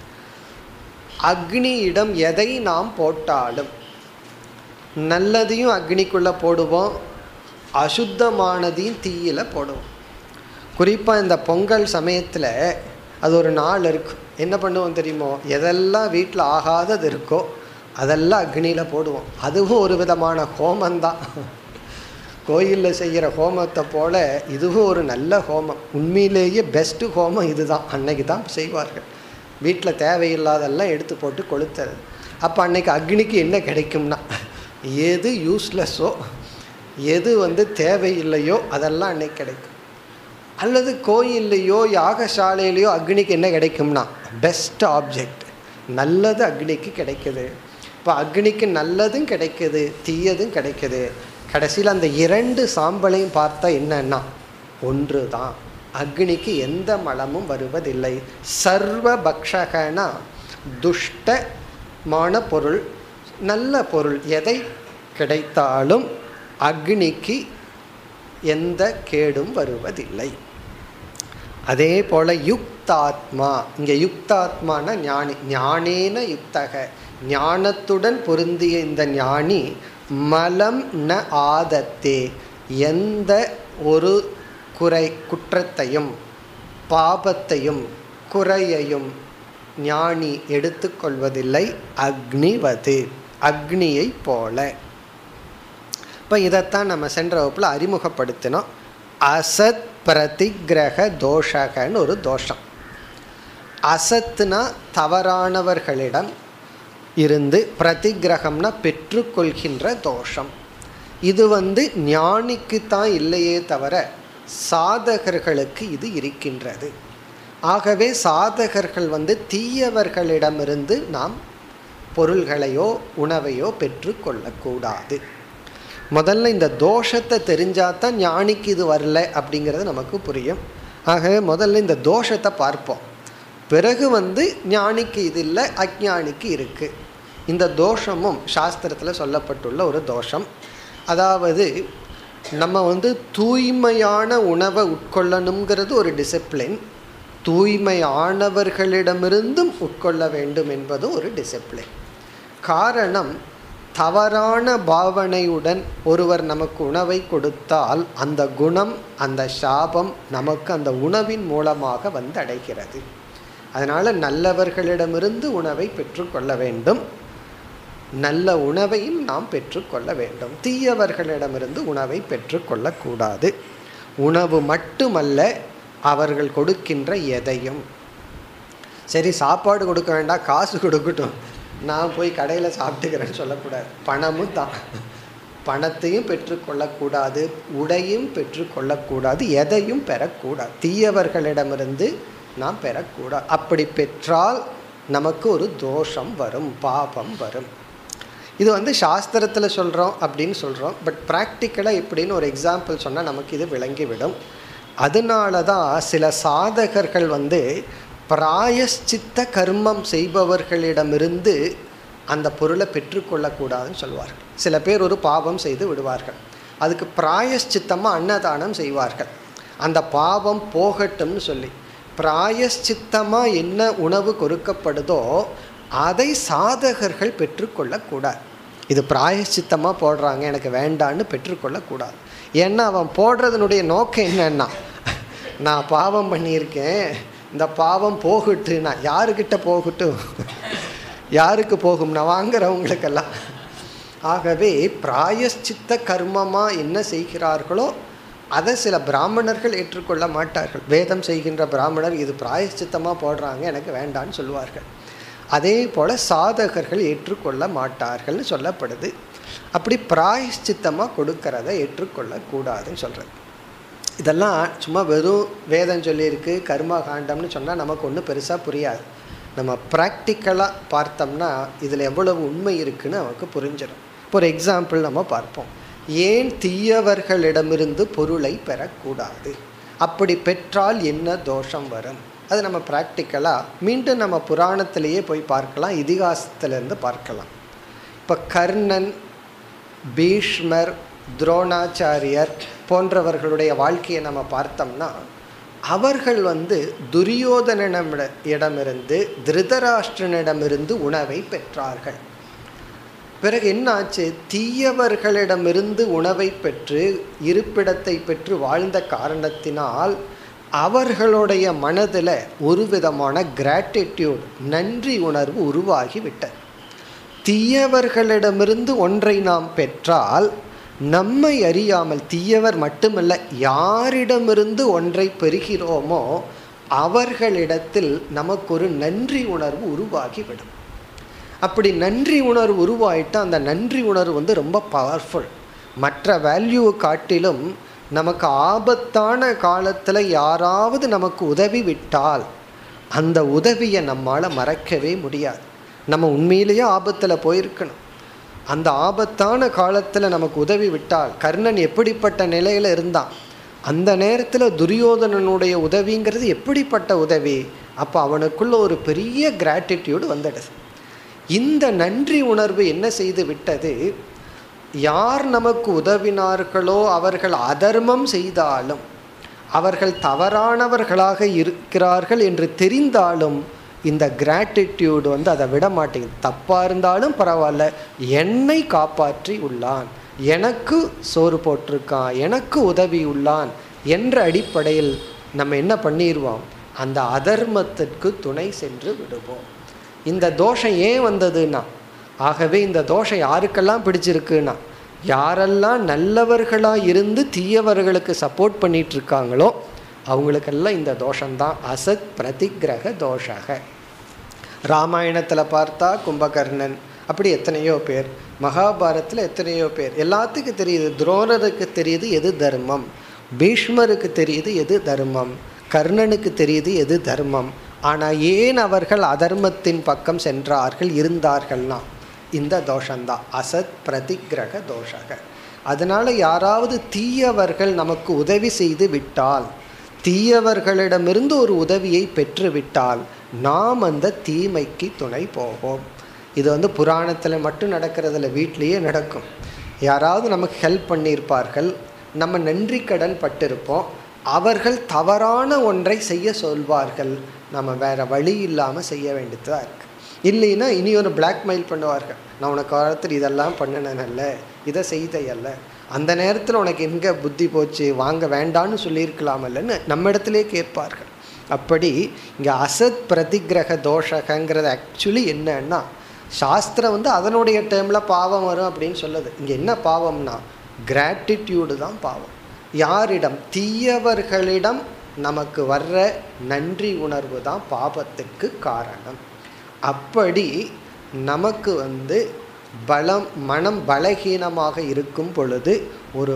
அக்னியிடம் எதை நாம் போட்டாலும் நல்லதையும் அக்னிக்குள்ளே போடுவோம் அசுத்தமானதையும் தீயில போடுவோம் குறிப்பாக இந்த பொங்கல் சமயத்தில் அது ஒரு நாள் இருக்கும் என்ன பண்ணுவோம் தெரியுமோ எதெல்லாம் வீட்டில் ஆகாதது இருக்கோ அதெல்லாம் அக்னியில் போடுவோம் அதுவும் ஒரு விதமான ஹோமந்தான் கோயிலில் செய்கிற ஹோமத்தை போல இதுவும் ஒரு நல்ல ஹோமம் உண்மையிலேயே பெஸ்ட்டு ஹோமம் இதுதான் அன்னைக்கு தான் செய்வார்கள் வீட்டில் தேவையில்லாதெல்லாம் எடுத்து போட்டு கொளுத்துறது அப்போ அன்னைக்கு அக்னிக்கு என்ன கிடைக்கும்னா எது யூஸ்லெஸ்ஸோ எது வந்து தேவையில்லையோ அதெல்லாம் அன்னைக்கு கிடைக்கும் அல்லது கோயில்லையோ யாகசாலையிலையோ அக்னிக்கு என்ன கிடைக்கும்னா பெஸ்ட் ஆப்ஜெக்ட் நல்லது அக்னிக்கு கிடைக்குது இப்போ அக்னிக்கு நல்லதும் கிடைக்குது தீயதும் கிடைக்குது கடைசியில் அந்த இரண்டு சாம்பலையும் பார்த்தா என்னன்னா ஒன்று தான் அக்னிக்கு எந்த மலமும் வருவதில்லை சர்வ பக்ஷகனா துஷ்டமான பொருள் நல்ல பொருள் எதை கிடைத்தாலும் அக்னிக்கு எந்த கேடும் வருவதில்லை அதே போல் யுக்தாத்மா இங்கே யுக்தாத்மான ஞானி ஞானேன யுக்தக ஞானத்துடன் பொருந்திய இந்த ஞானி மலம் ந ஆதத்தே எந்த ஒரு குறை குற்றத்தையும் பாபத்தையும் குறையையும் ஞானி எடுத்துக்கொள்வதில்லை அக்னிவது அக்னியை போல இப்போ இதைத்தான் நம்ம சென்ற வகுப்பில் அறிமுகப்படுத்தினோம் அசத் பிரதிகிரக தோஷகன்னு ஒரு தோஷம் அசத்துனா தவறானவர்களிடம் இருந்து பிரதிகிரகம்னா பெற்றுக்கொள்கின்ற தோஷம் இது வந்து ஞானிக்கு தான் இல்லையே தவிர சாதகர்களுக்கு இது இருக்கின்றது ஆகவே சாதகர்கள் வந்து தீயவர்களிடமிருந்து நாம் பொருள்களையோ உணவையோ பெற்று கொள்ளக்கூடாது முதல்ல இந்த தோஷத்தை தெரிஞ்சால் தான் ஞானிக்கு இது வரல அப்படிங்கிறது நமக்கு புரியும் ஆகவே முதல்ல இந்த தோஷத்தை பார்ப்போம் பிறகு வந்து ஞானிக்கு இது இல்லை அஜ்ஞானிக்கு இருக்குது இந்த தோஷமும் சாஸ்திரத்தில் சொல்லப்பட்டுள்ள ஒரு தோஷம் அதாவது நம்ம வந்து தூய்மையான உணவை உட்கொள்ளணுங்கிறது ஒரு டிசிப்ளின் தூய்மையானவர்களிடமிருந்தும் உட்கொள்ள வேண்டும் என்பது ஒரு டிசிப்ளின் காரணம் தவறான பாவனையுடன் ஒருவர் நமக்கு உணவை கொடுத்தால் அந்த குணம் அந்த சாபம் நமக்கு அந்த உணவின் மூலமாக வந்து அடைகிறது அதனால் நல்லவர்களிடமிருந்து உணவை பெற்றுக்கொள்ள வேண்டும் நல்ல உணவையும் நாம் பெற்றுக்கொள்ள வேண்டும் தீயவர்களிடமிருந்து உணவை பெற்றுக்கொள்ளக்கூடாது உணவு மட்டுமல்ல அவர்கள் கொடுக்கின்ற எதையும் சரி சாப்பாடு கொடுக்க வேண்டாம் காசு கொடுக்கட்டும் நான் போய் கடையில் சாப்பிட்டுக்கிறேன்னு சொல்லக்கூடாது பணமும் தான் பணத்தையும் பெற்றுக்கொள்ளக்கூடாது உடையும் பெற்றுக்கொள்ளக்கூடாது எதையும் பெறக்கூடாது தீயவர்களிடமிருந்து நாம் பெறக்கூடாது அப்படி பெற்றால் நமக்கு ஒரு தோஷம் வரும் பாபம் வரும் இது வந்து சாஸ்திரத்தில் சொல்கிறோம் அப்படின்னு சொல்கிறோம் பட் ப்ராக்டிக்கலாக இப்படின்னு ஒரு எக்ஸாம்பிள் சொன்னால் நமக்கு இது விளங்கிவிடும் அதனால தான் சில சாதகர்கள் வந்து பிராயஷ்சித்த கர்மம் செய்பவர்களிடமிருந்து அந்த பொருளை பெற்றுக்கொள்ளக்கூடாதுன்னு சொல்வார்கள் சில பேர் ஒரு பாவம் செய்து விடுவார்கள் அதுக்கு பிராயஷ்சித்தமாக அன்னதானம் செய்வார்கள் அந்த பாவம் போகட்டும்னு சொல்லி பிராயஷ்சித்தமாக என்ன உணவு கொடுக்கப்படுதோ அதை சாதகர்கள் பெற்றுக்கொள்ளக்கூடாது இது பிராயஷ்சித்தமாக போடுறாங்க எனக்கு வேண்டான்னு பெற்றுக்கொள்ளக்கூடாது ஏன்னா அவன் போடுறதுனுடைய நோக்கம் என்னன்னா நான் பாவம் பண்ணியிருக்கேன் இந்த பாவம் போகட்டுனா யாருக்கிட்ட போகட்டும் யாருக்கு போகும்னா வாங்குறவங்களுக்கெல்லாம் ஆகவே பிராயஷ்சித்த கர்மமாக என்ன செய்கிறார்களோ அதை சில பிராமணர்கள் ஏற்றுக்கொள்ள மாட்டார்கள் வேதம் செய்கின்ற பிராமணர் இது பிராயஷ்சித்தமாக போடுறாங்க எனக்கு வேண்டான்னு சொல்லுவார்கள் அதே போல் சாதகர்கள் ஏற்றுக்கொள்ள மாட்டார்கள்னு சொல்லப்படுது அப்படி பிராயஷ்சித்தமாக கொடுக்கறத ஏற்றுக்கொள்ளக்கூடாதுன்னு சொல்கிறது இதெல்லாம் சும்மா வெறும் வேதம் சொல்லியிருக்கு கர்மா காண்டம்னு சொன்னால் நமக்கு ஒன்றும் பெருசாக புரியாது நம்ம ப்ராக்டிக்கலாக பார்த்தோம்னா இதில் எவ்வளவு உண்மை இருக்குன்னு நமக்கு புரிஞ்சிடும் இப்போ ஒரு எக்ஸாம்பிள் நம்ம பார்ப்போம் ஏன் தீயவர்களிடமிருந்து பொருளை பெறக்கூடாது அப்படி பெற்றால் என்ன தோஷம் வரும் அது நம்ம ப்ராக்டிக்கலாக மீண்டும் நம்ம புராணத்திலேயே போய் பார்க்கலாம் இதிகாசத்திலேருந்து பார்க்கலாம் இப்போ கர்ணன் பீஷ்மர் துரோணாச்சாரியர் போன்றவர்களுடைய வாழ்க்கையை நம்ம பார்த்தோம்னா அவர்கள் வந்து துரியோதனிடமிட இடமிருந்து திருதராஷ்டிரனிடமிருந்து உணவை பெற்றார்கள் பிறகு என்ன ஆச்சு தீயவர்களிடமிருந்து உணவை பெற்று இருப்பிடத்தை பெற்று வாழ்ந்த காரணத்தினால் அவர்களுடைய மனதில் ஒரு விதமான கிராட்டிடியூட் நன்றி உணர்வு உருவாகிவிட்டது தீயவர்களிடமிருந்து ஒன்றை நாம் பெற்றால் நம்மை அறியாமல் தீயவர் மட்டுமல்ல யாரிடமிருந்து ஒன்றை பெறுகிறோமோ அவர்களிடத்தில் நமக்கு ஒரு நன்றி உணர்வு உருவாகிவிடும் அப்படி நன்றி உணர்வு உருவாயிட்டு அந்த நன்றி உணர்வு வந்து ரொம்ப பவர்ஃபுல் மற்ற வேல்யூவை காட்டிலும் நமக்கு ஆபத்தான காலத்தில் யாராவது நமக்கு உதவி விட்டால் அந்த உதவியை நம்மால் மறக்கவே முடியாது நம்ம உண்மையிலேயே ஆபத்தில் போயிருக்கணும் அந்த ஆபத்தான காலத்தில் நமக்கு உதவி விட்டால் கர்ணன் எப்படிப்பட்ட நிலையில் இருந்தான் அந்த நேரத்தில் துரியோதனனுடைய உதவிங்கிறது எப்படிப்பட்ட உதவி அப்போ அவனுக்குள்ள ஒரு பெரிய கிராட்டிடியூடு வந்துடுது இந்த நன்றி உணர்வு என்ன செய்து விட்டது யார் நமக்கு உதவினார்களோ அவர்கள் அதர்மம் செய்தாலும் அவர்கள் தவறானவர்களாக இருக்கிறார்கள் என்று தெரிந்தாலும் இந்த கிராட்டிடியூடு வந்து அதை விட மாட்டேங்குது தப்பாக இருந்தாலும் பரவாயில்ல என்னை காப்பாற்றி உள்ளான் எனக்கு சோறு போட்டிருக்கான் எனக்கு உதவி உள்ளான் என்ற அடிப்படையில் நம்ம என்ன பண்ணிடுவோம் அந்த அதர்மத்திற்கு துணை சென்று விடுவோம் இந்த தோஷம் ஏன் வந்ததுன்னா ஆகவே இந்த தோஷம் யாருக்கெல்லாம் பிடிச்சிருக்குன்னா யாரெல்லாம் நல்லவர்களாக இருந்து தீயவர்களுக்கு சப்போர்ட் பண்ணிட்டு இருக்காங்களோ அவங்களுக்கெல்லாம் இந்த தோஷம்தான் அசத் பிரதிகிரக தோஷக ராமாயணத்தில் பார்த்தா கும்பகர்ணன் அப்படி எத்தனையோ பேர் மகாபாரத்தில் எத்தனையோ பேர் எல்லாத்துக்கும் தெரியுது துரோணருக்கு தெரியுது எது தர்மம் பீஷ்மருக்கு தெரியுது எது தர்மம் கர்ணனுக்கு தெரியுது எது தர்மம் ஆனால் ஏன் அவர்கள் அதர்மத்தின் பக்கம் சென்றார்கள் இருந்தார்கள்னா இந்த தோஷந்தான் அசத் பிரதிகிரக தோஷக அதனால் யாராவது தீயவர்கள் நமக்கு உதவி செய்து விட்டால் தீயவர்களிடமிருந்து ஒரு உதவியை பெற்றுவிட்டால் நாம் அந்த தீமைக்கு துணை போவோம் இது வந்து புராணத்தில் மட்டும் நடக்கிறதில்ல வீட்லேயே நடக்கும் யாராவது நமக்கு ஹெல்ப் பண்ணியிருப்பார்கள் நம்ம நன்றி கடன் பட்டிருப்போம் அவர்கள் தவறான ஒன்றை செய்ய சொல்வார்கள் நம்ம வேற வழி இல்லாமல் செய்ய வேண்டியதாக இருக்குது இல்லைன்னா இனி ஒரு பிளாக்மெயில் பண்ணுவார்கள் நான் உனக்கு காலத்தில் இதெல்லாம் பண்ணினேன்ல இதை செய்தையல்ல அந்த நேரத்தில் உனக்கு எங்கே புத்தி போச்சு வாங்க வேண்டான்னு சொல்லியிருக்கலாமல்லன்னு நம்ம இடத்துலே கேட்பார்கள் அப்படி இங்கே அசத் பிரதிகிரக தோஷகங்கிறது ஆக்சுவலி என்னன்னா சாஸ்திரம் வந்து அதனுடைய டேர்மில் பாவம் வரும் அப்படின்னு சொல்லுது இங்கே என்ன பாவம்னா கிராட்டிடியூடு தான் பாவம் யாரிடம் தீயவர்களிடம் நமக்கு வர்ற நன்றி உணர்வு தான் பாபத்துக்கு காரணம் அப்படி நமக்கு வந்து பலம் மனம் பலகீனமாக இருக்கும் பொழுது ஒரு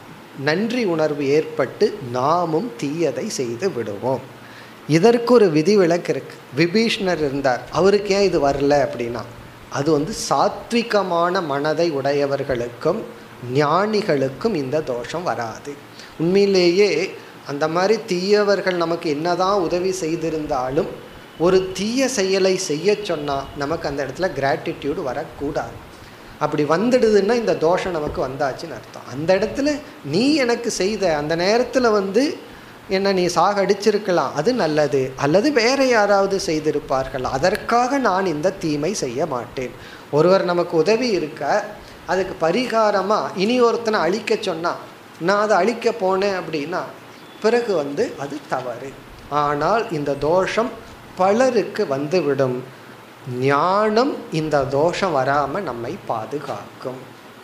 நன்றி உணர்வு ஏற்பட்டு நாமும் தீயதை செய்து விடுவோம் இதற்கு ஒரு விதிவிலக்கு இருக்கு விபீஷ்ணர் இருந்தார் அவருக்கு ஏன் இது வரல அப்படின்னா அது வந்து சாத்விகமான மனதை உடையவர்களுக்கும் ஞானிகளுக்கும் இந்த தோஷம் வராது உண்மையிலேயே அந்த மாதிரி தீயவர்கள் நமக்கு என்னதான் உதவி செய்திருந்தாலும் ஒரு தீய செயலை செய்ய சொன்னால் நமக்கு அந்த இடத்துல கிராட்டிடியூடு வரக்கூடாது அப்படி வந்துடுதுன்னா இந்த தோஷம் நமக்கு வந்தாச்சுன்னு அர்த்தம் அந்த இடத்துல நீ எனக்கு செய்த அந்த நேரத்தில் வந்து என்ன நீ சாகடிச்சிருக்கலாம் அது நல்லது அல்லது வேற யாராவது செய்திருப்பார்கள் அதற்காக நான் இந்த தீமை செய்ய மாட்டேன் ஒருவர் நமக்கு உதவி இருக்க அதுக்கு பரிகாரமாக இனி ஒருத்தனை அழிக்க சொன்னால் நான் அதை அழிக்க போனேன் அப்படின்னா பிறகு வந்து அது தவறு ஆனால் இந்த தோஷம் பலருக்கு வந்துவிடும் ஞானம் இந்த தோஷம் வராமல் நம்மை பாதுகாக்கும்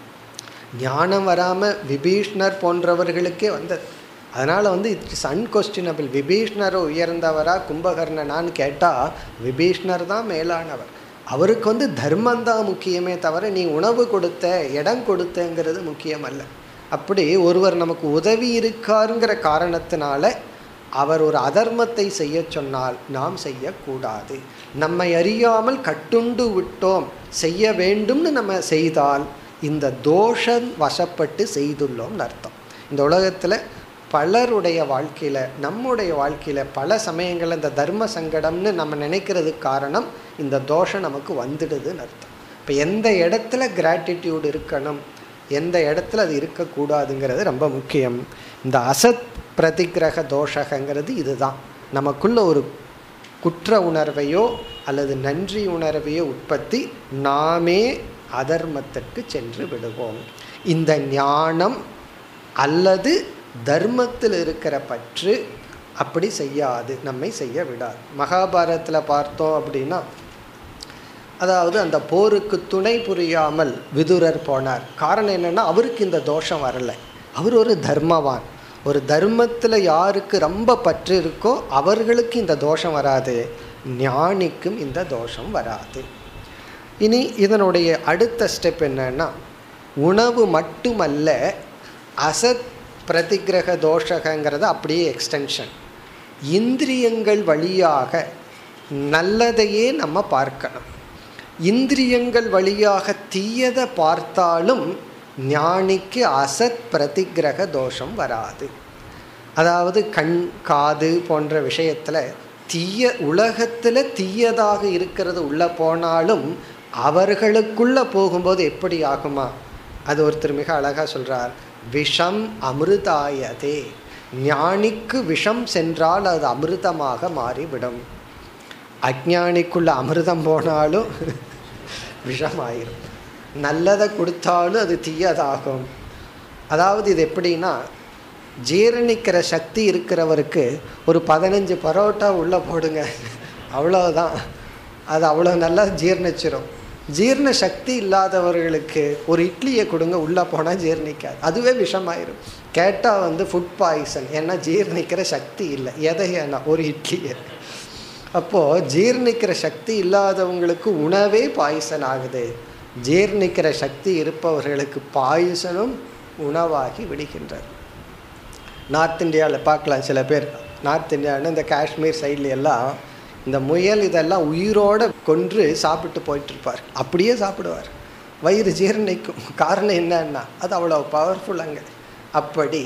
ஞானம் வராமல் விபீஷ்ணர் போன்றவர்களுக்கே வந்தது அதனால் வந்து இட்ஸ் அன்கொஸ்டினபிள் விபீஷ்ணர் உயர்ந்தவரா கும்பகர்ணனான்னு கேட்டால் விபீஷ்ணர் தான் மேலானவர் அவருக்கு வந்து தர்மம் தான் முக்கியமே தவிர நீ உணவு கொடுத்த இடம் கொடுத்தங்கிறது முக்கியம் அல்ல அப்படி ஒருவர் நமக்கு உதவி இருக்காருங்கிற காரணத்தினால அவர் ஒரு அதர்மத்தை செய்ய சொன்னால் நாம் செய்யக்கூடாது நம்மை அறியாமல் கட்டுண்டு விட்டோம் செய்ய வேண்டும்னு நம்ம செய்தால் இந்த தோஷம் வசப்பட்டு செய்துள்ளோம்னு அர்த்தம் இந்த உலகத்தில் பலருடைய வாழ்க்கையில் நம்முடைய வாழ்க்கையில் பல சமயங்களில் இந்த தர்ம சங்கடம்னு நம்ம நினைக்கிறதுக்கு காரணம் இந்த தோஷம் நமக்கு வந்துடுதுன்னு அர்த்தம் இப்போ எந்த இடத்துல கிராட்டிடியூட் இருக்கணும் எந்த இடத்துல அது இருக்கக்கூடாதுங்கிறது ரொம்ப முக்கியம் இந்த அசத் பிரதிகிரக தோஷகங்கிறது இதுதான் நமக்குள்ள ஒரு குற்ற உணர்வையோ அல்லது நன்றி உணர்வையோ உற்பத்தி நாமே அதர்மத்திற்கு சென்று விடுவோம் இந்த ஞானம் அல்லது தர்மத்தில் இருக்கிற பற்று அப்படி செய்யாது நம்மை செய்ய விடாது மகாபாரதத்தில் பார்த்தோம் அப்படின்னா அதாவது அந்த போருக்கு துணை புரியாமல் விதுரர் போனார் காரணம் என்னென்னா அவருக்கு இந்த தோஷம் வரலை அவர் ஒரு தர்மவான் ஒரு தர்மத்தில் யாருக்கு ரொம்ப பற்று இருக்கோ அவர்களுக்கு இந்த தோஷம் வராது ஞானிக்கும் இந்த தோஷம் வராது இனி இதனுடைய அடுத்த ஸ்டெப் என்னன்னா உணவு மட்டுமல்ல அசத் பிரதிகிரக தோஷகங்கிறது அப்படியே எக்ஸ்டென்ஷன் இந்திரியங்கள் வழியாக நல்லதையே நம்ம பார்க்கணும் இந்திரியங்கள் வழியாக தீயதை பார்த்தாலும் ஞானிக்கு அசத் பிரதிகிரக தோஷம் வராது அதாவது கண் காது போன்ற விஷயத்தில் தீய உலகத்தில் தீயதாக இருக்கிறது உள்ளே போனாலும் அவர்களுக்குள்ளே போகும்போது எப்படி ஆகுமா அது ஒருத்தர் மிக அழகாக சொல்கிறார் விஷம் அமிர்தாயதே ஞானிக்கு விஷம் சென்றால் அது அமிர்தமாக மாறிவிடும் அஜானிக்குள்ள அமிர்தம் போனாலும் விஷமாயிரும் நல்லதை கொடுத்தாலும் அது தீயதாகும் அதாவது இது எப்படின்னா ஜீரணிக்கிற சக்தி இருக்கிறவருக்கு ஒரு பதினஞ்சு பரோட்டா உள்ளே போடுங்க அவ்வளோதான் அது அவ்வளோ நல்லா ஜீர்ணிச்சிரும் ஜீரண சக்தி இல்லாதவர்களுக்கு ஒரு இட்லியை கொடுங்க உள்ளே போனால் ஜீர்ணிக்காது அதுவே விஷமாயிரும் கேட்டால் வந்து ஃபுட் பாய்சன் ஏன்னா ஜீர்ணிக்கிற சக்தி இல்லை எதையனா ஒரு இட்லியை அப்போது ஜீர்ணிக்கிற சக்தி இல்லாதவங்களுக்கு உணவே பாய்சன் ஆகுது ஜீர்ணிக்கிற சக்தி இருப்பவர்களுக்கு பாய்சனும் உணவாகி விடுகின்றது நார்த் இந்தியாவில் பார்க்கலாம் சில பேர் நார்த் இந்தியாவில் இந்த காஷ்மீர் சைட்ல எல்லாம் இந்த முயல் இதெல்லாம் உயிரோடு கொன்று சாப்பிட்டு போயிட்டுருப்பார் அப்படியே சாப்பிடுவார் வயிறு ஜீரணிக்கும் காரணம் என்னன்னா அது அவ்வளோ பவர்ஃபுல் அங்கே அப்படி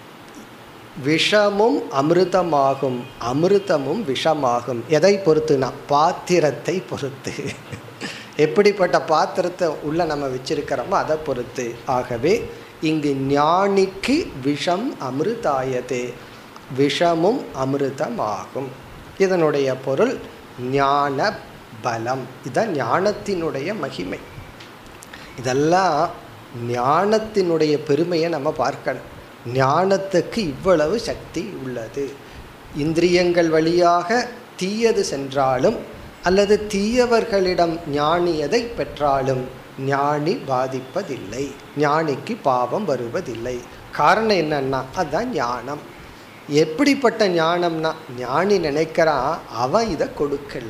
விஷமும் அமிர்தமாகும் அமிர்தமும் விஷமாகும் எதை பொறுத்துனா பாத்திரத்தை பொறுத்து எப்படிப்பட்ட பாத்திரத்தை உள்ள நம்ம வச்சிருக்கிறோமோ அதை பொறுத்து ஆகவே இங்கு ஞானிக்கு விஷம் அமிர்தாயதே விஷமும் அமிர்தமாகும் இதனுடைய பொருள் ஞான பலம் இதான் ஞானத்தினுடைய மகிமை இதெல்லாம் ஞானத்தினுடைய பெருமையை நம்ம பார்க்கணும் ஞானத்துக்கு இவ்வளவு சக்தி உள்ளது இந்திரியங்கள் வழியாக தீயது சென்றாலும் அல்லது தீயவர்களிடம் ஞானியதை பெற்றாலும் ஞானி பாதிப்பதில்லை ஞானிக்கு பாவம் வருவதில்லை காரணம் என்னன்னா அதுதான் ஞானம் எப்படிப்பட்ட ஞானம்னா ஞானி நினைக்கிறான் அவன் இதை கொடுக்கல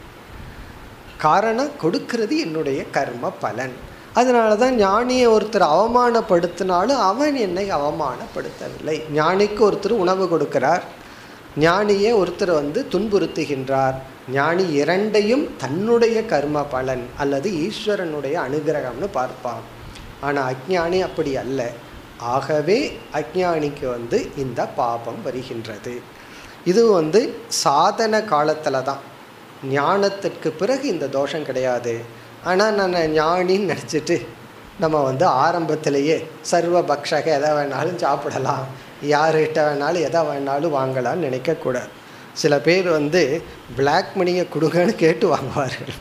காரணம் கொடுக்கிறது என்னுடைய கர்ம பலன் அதனால தான் ஞானியை ஒருத்தர் அவமானப்படுத்தினாலும் அவன் என்னை அவமானப்படுத்தவில்லை ஞானிக்கு ஒருத்தர் உணவு கொடுக்கிறார் ஞானியை ஒருத்தர் வந்து துன்புறுத்துகின்றார் ஞானி இரண்டையும் தன்னுடைய கர்ம பலன் அல்லது ஈஸ்வரனுடைய அனுகிரகம்னு பார்ப்பான் ஆனால் அஜ்ஞானி அப்படி அல்ல ஆகவே அஜ்ஞானிக்கு வந்து இந்த பாபம் வருகின்றது இது வந்து சாதன காலத்தில் தான் ஞானத்திற்கு பிறகு இந்த தோஷம் கிடையாது ஆனால் நான் ஞானின்னு நினச்சிட்டு நம்ம வந்து ஆரம்பத்திலேயே சர்வ பக்ஷக எதை வேணாலும் சாப்பிடலாம் யார்கிட்ட வேணாலும் எதை வேணாலும் வாங்கலாம்னு நினைக்கக்கூடாது சில பேர் வந்து பிளாக் மணியை கொடுங்கன்னு கேட்டு வாங்குவார்கள்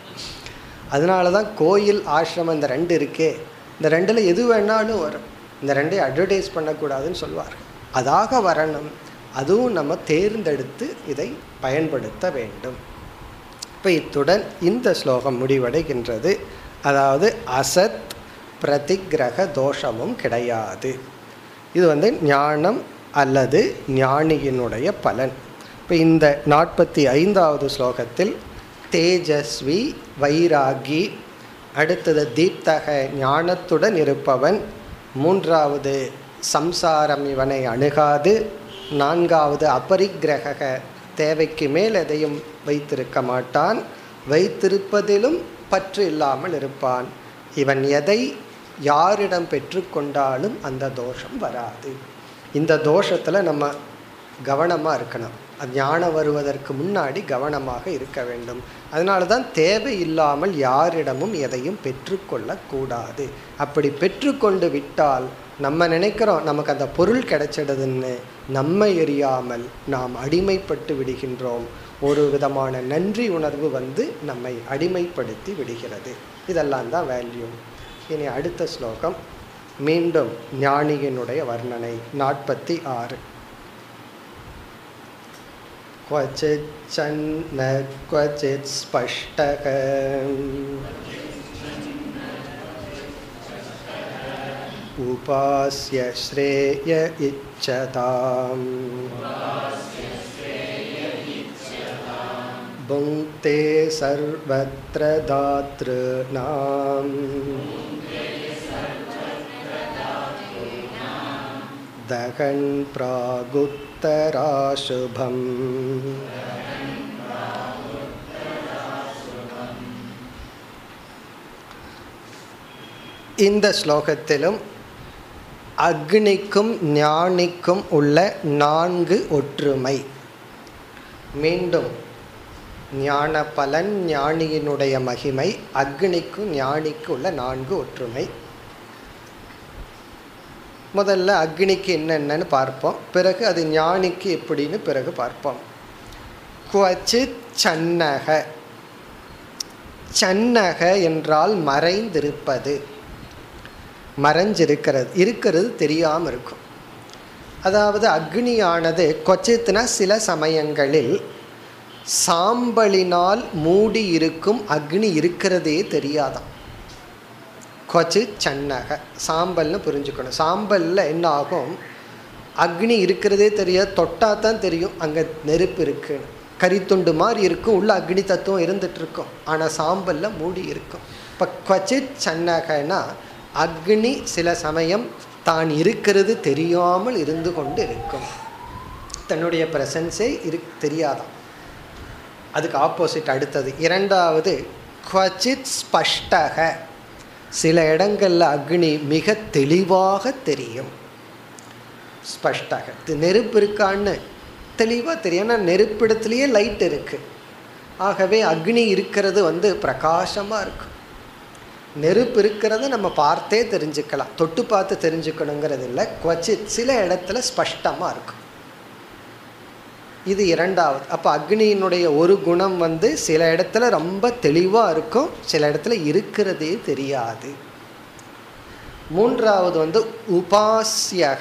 அதனால தான் கோயில் ஆசிரமம் இந்த ரெண்டு இருக்கே இந்த ரெண்டில் எது வேணாலும் வரும் இந்த ரெண்டையும் அட்வர்டைஸ் பண்ணக்கூடாதுன்னு சொல்வார் அதாக வரணும் அதுவும் நம்ம தேர்ந்தெடுத்து இதை பயன்படுத்த வேண்டும் இப்போ இத்துடன் இந்த ஸ்லோகம் முடிவடைகின்றது அதாவது அசத் பிரதிகிரக தோஷமும் கிடையாது இது வந்து ஞானம் அல்லது ஞானியினுடைய பலன் இப்போ இந்த நாற்பத்தி ஐந்தாவது ஸ்லோகத்தில் தேஜஸ்வி வைராகி அடுத்தது தீப்தக ஞானத்துடன் இருப்பவன் மூன்றாவது சம்சாரம் இவனை அணுகாது நான்காவது அபரிக்கிரக தேவைக்கு மேல் எதையும் வைத்திருக்க மாட்டான் வைத்திருப்பதிலும் பற்று இல்லாமல் இருப்பான் இவன் எதை யாரிடம் பெற்றுக்கொண்டாலும் அந்த தோஷம் வராது இந்த தோஷத்தில் நம்ம கவனமாக இருக்கணும் அது ஞானம் வருவதற்கு முன்னாடி கவனமாக இருக்க வேண்டும் அதனால தான் தேவையில்லாமல் யாரிடமும் எதையும் பெற்றுக்கொள்ளக்கூடாது அப்படி பெற்றுக்கொண்டு விட்டால் நம்ம நினைக்கிறோம் நமக்கு அந்த பொருள் கிடைச்சிடுதுன்னு நம்மை எறியாமல் நாம் அடிமைப்பட்டு விடுகின்றோம் ஒரு விதமான நன்றி உணர்வு வந்து நம்மை அடிமைப்படுத்தி விடுகிறது இதெல்லாம் தான் வேல்யூ இனி அடுத்த ஸ்லோகம் மீண்டும் ஞானியினுடைய வர்ணனை நாற்பத்தி ஆறு क्वचिच्छन्न क्वचित् स्पष्टः उपास्य श्रेय इच्छताम् भुङ्क्ते सर्वत्र दातॄणाम् दहन् प्रागुत्तराशुभम् இந்த ஸ்லோகத்திலும் அக்னிக்கும் ஞானிக்கும் உள்ள நான்கு ஒற்றுமை மீண்டும் ஞான பலன் ஞானியினுடைய மகிமை அக்னிக்கும் ஞானிக்கு உள்ள நான்கு ஒற்றுமை முதல்ல அக்னிக்கு என்னென்னு பார்ப்போம் பிறகு அது ஞானிக்கு எப்படின்னு பிறகு பார்ப்போம் குவச்சித் சன்னக சன்னக என்றால் மறைந்திருப்பது மறைஞ்சிருக்கிறது இருக்கிறது தெரியாமல் இருக்கும் அதாவது அக்னியானது கொச்சித்துனா சில சமயங்களில் சாம்பலினால் மூடி இருக்கும் அக்னி இருக்கிறதே தெரியாதாம் கொச்சு சன்னக சாம்பல்னு புரிஞ்சுக்கணும் சாம்பலில் என்ன ஆகும் அக்னி இருக்கிறதே தெரியாது தொட்டா தான் தெரியும் அங்கே நெருப்பு இருக்குன்னு கரித்துண்டு மாதிரி இருக்கும் உள்ள அக்னி தத்துவம் இருந்துட்டு இருக்கும் ஆனால் சாம்பலில் மூடி இருக்கும் இப்போ கொச்சித் சன்னகனா அக்னி சில சமயம் தான் இருக்கிறது தெரியாமல் இருந்து கொண்டு இருக்கும் தன்னுடைய ப்ரெசன்ஸே இரு தெரியாதாம் அதுக்கு ஆப்போசிட் அடுத்தது இரண்டாவது குவச்சித் ஸ்பஷ்டக சில இடங்களில் அக்னி மிக தெளிவாக தெரியும் ஸ்பஷ்டக இது நெருப்பு இருக்கான்னு தெளிவாக தெரியும் ஏன்னா நெருப்பிடத்துலேயே லைட் இருக்குது ஆகவே அக்னி இருக்கிறது வந்து பிரகாசமாக இருக்கும் நெருப்பு இருக்கிறத நம்ம பார்த்தே தெரிஞ்சுக்கலாம் தொட்டு பார்த்து தெரிஞ்சுக்கணுங்கிறது இல்லை குவச்சித் சில இடத்துல ஸ்பஷ்டமாக இருக்கும் இது இரண்டாவது அப்போ அக்னியினுடைய ஒரு குணம் வந்து சில இடத்துல ரொம்ப தெளிவாக இருக்கும் சில இடத்துல இருக்கிறதே தெரியாது மூன்றாவது வந்து உபாசியக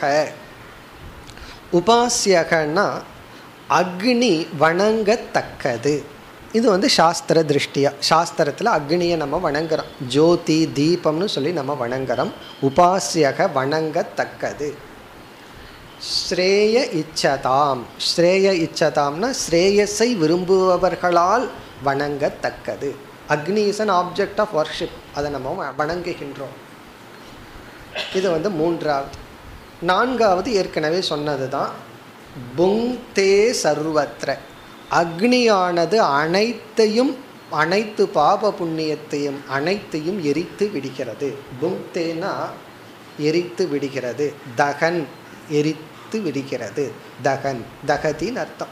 உபாசியகன்னா அக்னி வணங்கத்தக்கது இது வந்து சாஸ்திர திருஷ்டியா சாஸ்திரத்தில் அக்னியை நம்ம வணங்குறோம் ஜோதி தீபம்னு சொல்லி நம்ம வணங்குறோம் உபாசியக வணங்கத்தக்கது ஸ்ரேய இச்சதாம் ஸ்ரேய இச்சதாம்னா ஸ்ரேயஸை விரும்புபவர்களால் வணங்கத்தக்கது Agni is an object of worship அதை நம்ம வணங்குகின்றோம் இது வந்து மூன்றாவது நான்காவது ஏற்கனவே சொன்னது தான் புங்தே சர்வத்திர அக்னியானது அனைத்தையும் அனைத்து பாப புண்ணியத்தையும் அனைத்தையும் எரித்து விடுகிறது புங்தேனா எரித்து விடுகிறது தகன் எரித்து விடுகிறது தகன் தகதின்னு அர்த்தம்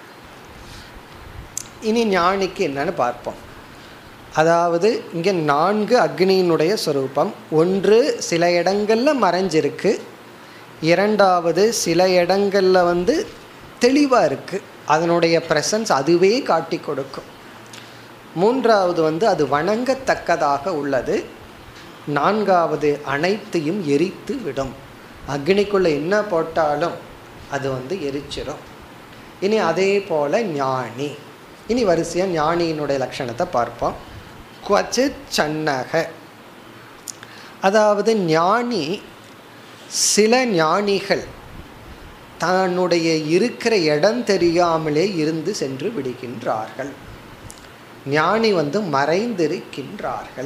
இனி ஞானிக்கு என்னன்னு பார்ப்போம் அதாவது இங்கே நான்கு அக்னியினுடைய சொரூபம் ஒன்று சில இடங்களில் மறைஞ்சிருக்கு இரண்டாவது சில இடங்களில் வந்து தெளிவாக இருக்குது அதனுடைய ப்ரெசன்ஸ் அதுவே காட்டி கொடுக்கும் மூன்றாவது வந்து அது வணங்கத்தக்கதாக உள்ளது நான்காவது அனைத்தையும் எரித்து விடும் அக்னிக்குள்ளே என்ன போட்டாலும் அது வந்து எரிச்சிடும் இனி அதே போல் ஞானி இனி வரிசையாக ஞானியினுடைய லட்சணத்தை பார்ப்போம் குவச்சித் சன்னக அதாவது ஞானி சில ஞானிகள் தன்னுடைய இருக்கிற இடம் தெரியாமலே இருந்து சென்று விடுகின்றார்கள் ஞானி வந்து மறைந்திருக்கின்றார்கள்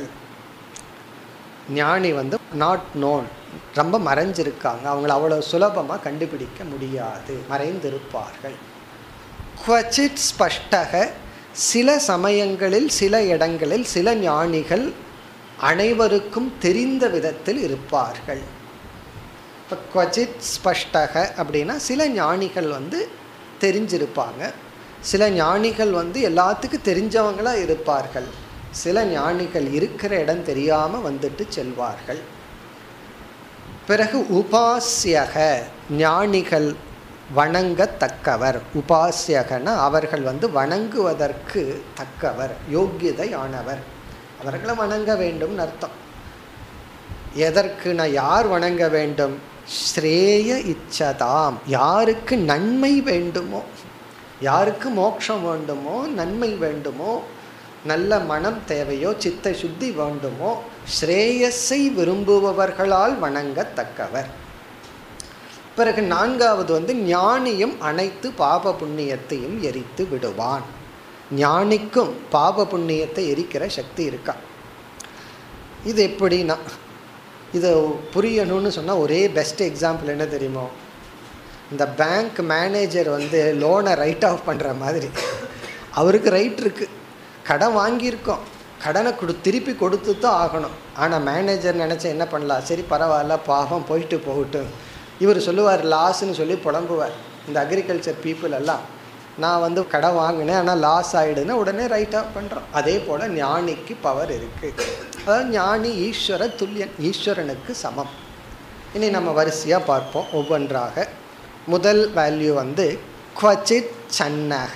ஞானி வந்து நாட் நோன் ரொம்ப மறைஞ்சிருக்காங்க அவங்கள அவ்வளோ சுலபமாக கண்டுபிடிக்க முடியாது மறைந்திருப்பார்கள் குவச்சித் ஸ்பஷ்டக சில சமயங்களில் சில இடங்களில் சில ஞானிகள் அனைவருக்கும் தெரிந்த விதத்தில் இருப்பார்கள் இப்போ குவச்சித் ஸ்பஷ்டக அப்படின்னா சில ஞானிகள் வந்து தெரிஞ்சிருப்பாங்க சில ஞானிகள் வந்து எல்லாத்துக்கும் தெரிஞ்சவங்களாக இருப்பார்கள் சில ஞானிகள் இருக்கிற இடம் தெரியாமல் வந்துட்டு செல்வார்கள் பிறகு உபாசியக ஞானிகள் வணங்கத்தக்கவர் உபாசியகன அவர்கள் வந்து வணங்குவதற்கு தக்கவர் யோக்கியதை ஆனவர் அவர்களை வணங்க வேண்டும்னு அர்த்தம் எதற்கு நான் யார் வணங்க வேண்டும் ஸ்ரேய இச்சதாம் யாருக்கு நன்மை வேண்டுமோ யாருக்கு மோட்சம் வேண்டுமோ நன்மை வேண்டுமோ நல்ல மனம் தேவையோ சித்த சுத்தி வேண்டுமோ ஸ்ரேயஸை விரும்புபவர்களால் வணங்கத்தக்கவர் பிறகு நான்காவது வந்து ஞானியும் அனைத்து பாப புண்ணியத்தையும் எரித்து விடுவான் ஞானிக்கும் பாப புண்ணியத்தை எரிக்கிற சக்தி இருக்கா இது எப்படின்னா இது புரியணும்னு சொன்னால் ஒரே பெஸ்ட் எக்ஸாம்பிள் என்ன தெரியுமோ இந்த பேங்க் மேனேஜர் வந்து லோனை ரைட் ஆஃப் பண்ணுற மாதிரி அவருக்கு ரைட் இருக்குது கடன் வாங்கியிருக்கோம் கடனை கொடு திருப்பி கொடுத்து தான் ஆகணும் ஆனால் மேனேஜர் நினச்சா என்ன பண்ணலாம் சரி பரவாயில்ல பாவம் போயிட்டு போகட்டும் இவர் சொல்லுவார் லாஸ்ன்னு சொல்லி புலம்புவார் இந்த அக்ரிகல்ச்சர் பீப்புள் எல்லாம் நான் வந்து கடன் வாங்கினேன் ஆனால் லாஸ் ஆகிடுன்னா உடனே ரைட் ஆஃப் பண்ணுறோம் அதே போல் ஞானிக்கு பவர் இருக்குது அதாவது ஞானி ஈஸ்வர துல்லியன் ஈஸ்வரனுக்கு சமம் இனி நம்ம வரிசையாக பார்ப்போம் ஒவ்வொன்றாக முதல் வேல்யூ வந்து குவச்சித் சன்னக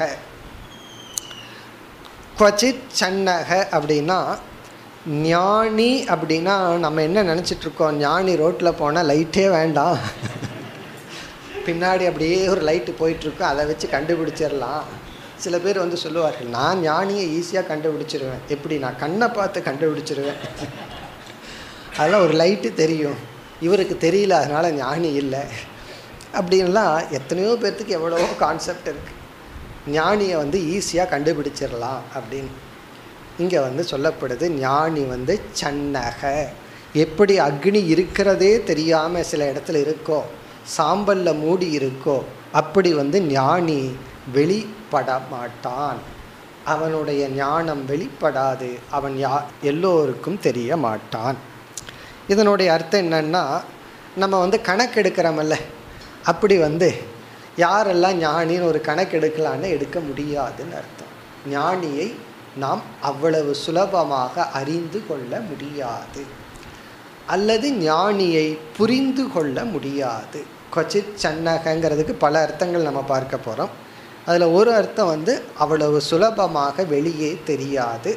குவச்சித் சன்னக அப்படின்னா ஞானி அப்படின்னா நம்ம என்ன நினச்சிட்ருக்கோம் ஞானி ரோட்டில் போனால் லைட்டே வேண்டாம் பின்னாடி அப்படியே ஒரு லைட்டு போயிட்டுருக்கும் அதை வச்சு கண்டுபிடிச்சிடலாம் சில பேர் வந்து சொல்லுவார்கள் நான் ஞானியை ஈஸியாக கண்டுபிடிச்சிருவேன் எப்படி நான் கண்ணை பார்த்து கண்டுபிடிச்சிருவேன் அதெல்லாம் ஒரு லைட்டு தெரியும் இவருக்கு தெரியல அதனால் ஞானி இல்லை அப்படின்லாம் எத்தனையோ பேர்த்துக்கு எவ்வளவோ கான்செப்ட் இருக்குது ஞானியை வந்து ஈஸியாக கண்டுபிடிச்சிடலாம் அப்படின்னு இங்கே வந்து சொல்லப்படுது ஞானி வந்து சன்னக எப்படி அக்னி இருக்கிறதே தெரியாமல் சில இடத்துல இருக்கோ சாம்பலில் மூடி இருக்கோ அப்படி வந்து ஞானி வெளிப்பட மாட்டான் அவனுடைய ஞானம் வெளிப்படாது அவன் யா எல்லோருக்கும் தெரிய மாட்டான் இதனுடைய அர்த்தம் என்னன்னா நம்ம வந்து கணக்கெடுக்கிறோமல்ல அப்படி வந்து யாரெல்லாம் ஞானின்னு ஒரு கணக்கெடுக்கலான்னு எடுக்க முடியாதுன்னு அர்த்தம் ஞானியை நாம் அவ்வளவு சுலபமாக அறிந்து கொள்ள முடியாது அல்லது ஞானியை புரிந்து கொள்ள முடியாது கொச்சித் சன்னகங்கிறதுக்கு பல அர்த்தங்கள் நம்ம பார்க்க போகிறோம் அதில் ஒரு அர்த்தம் வந்து அவ்வளவு சுலபமாக வெளியே தெரியாது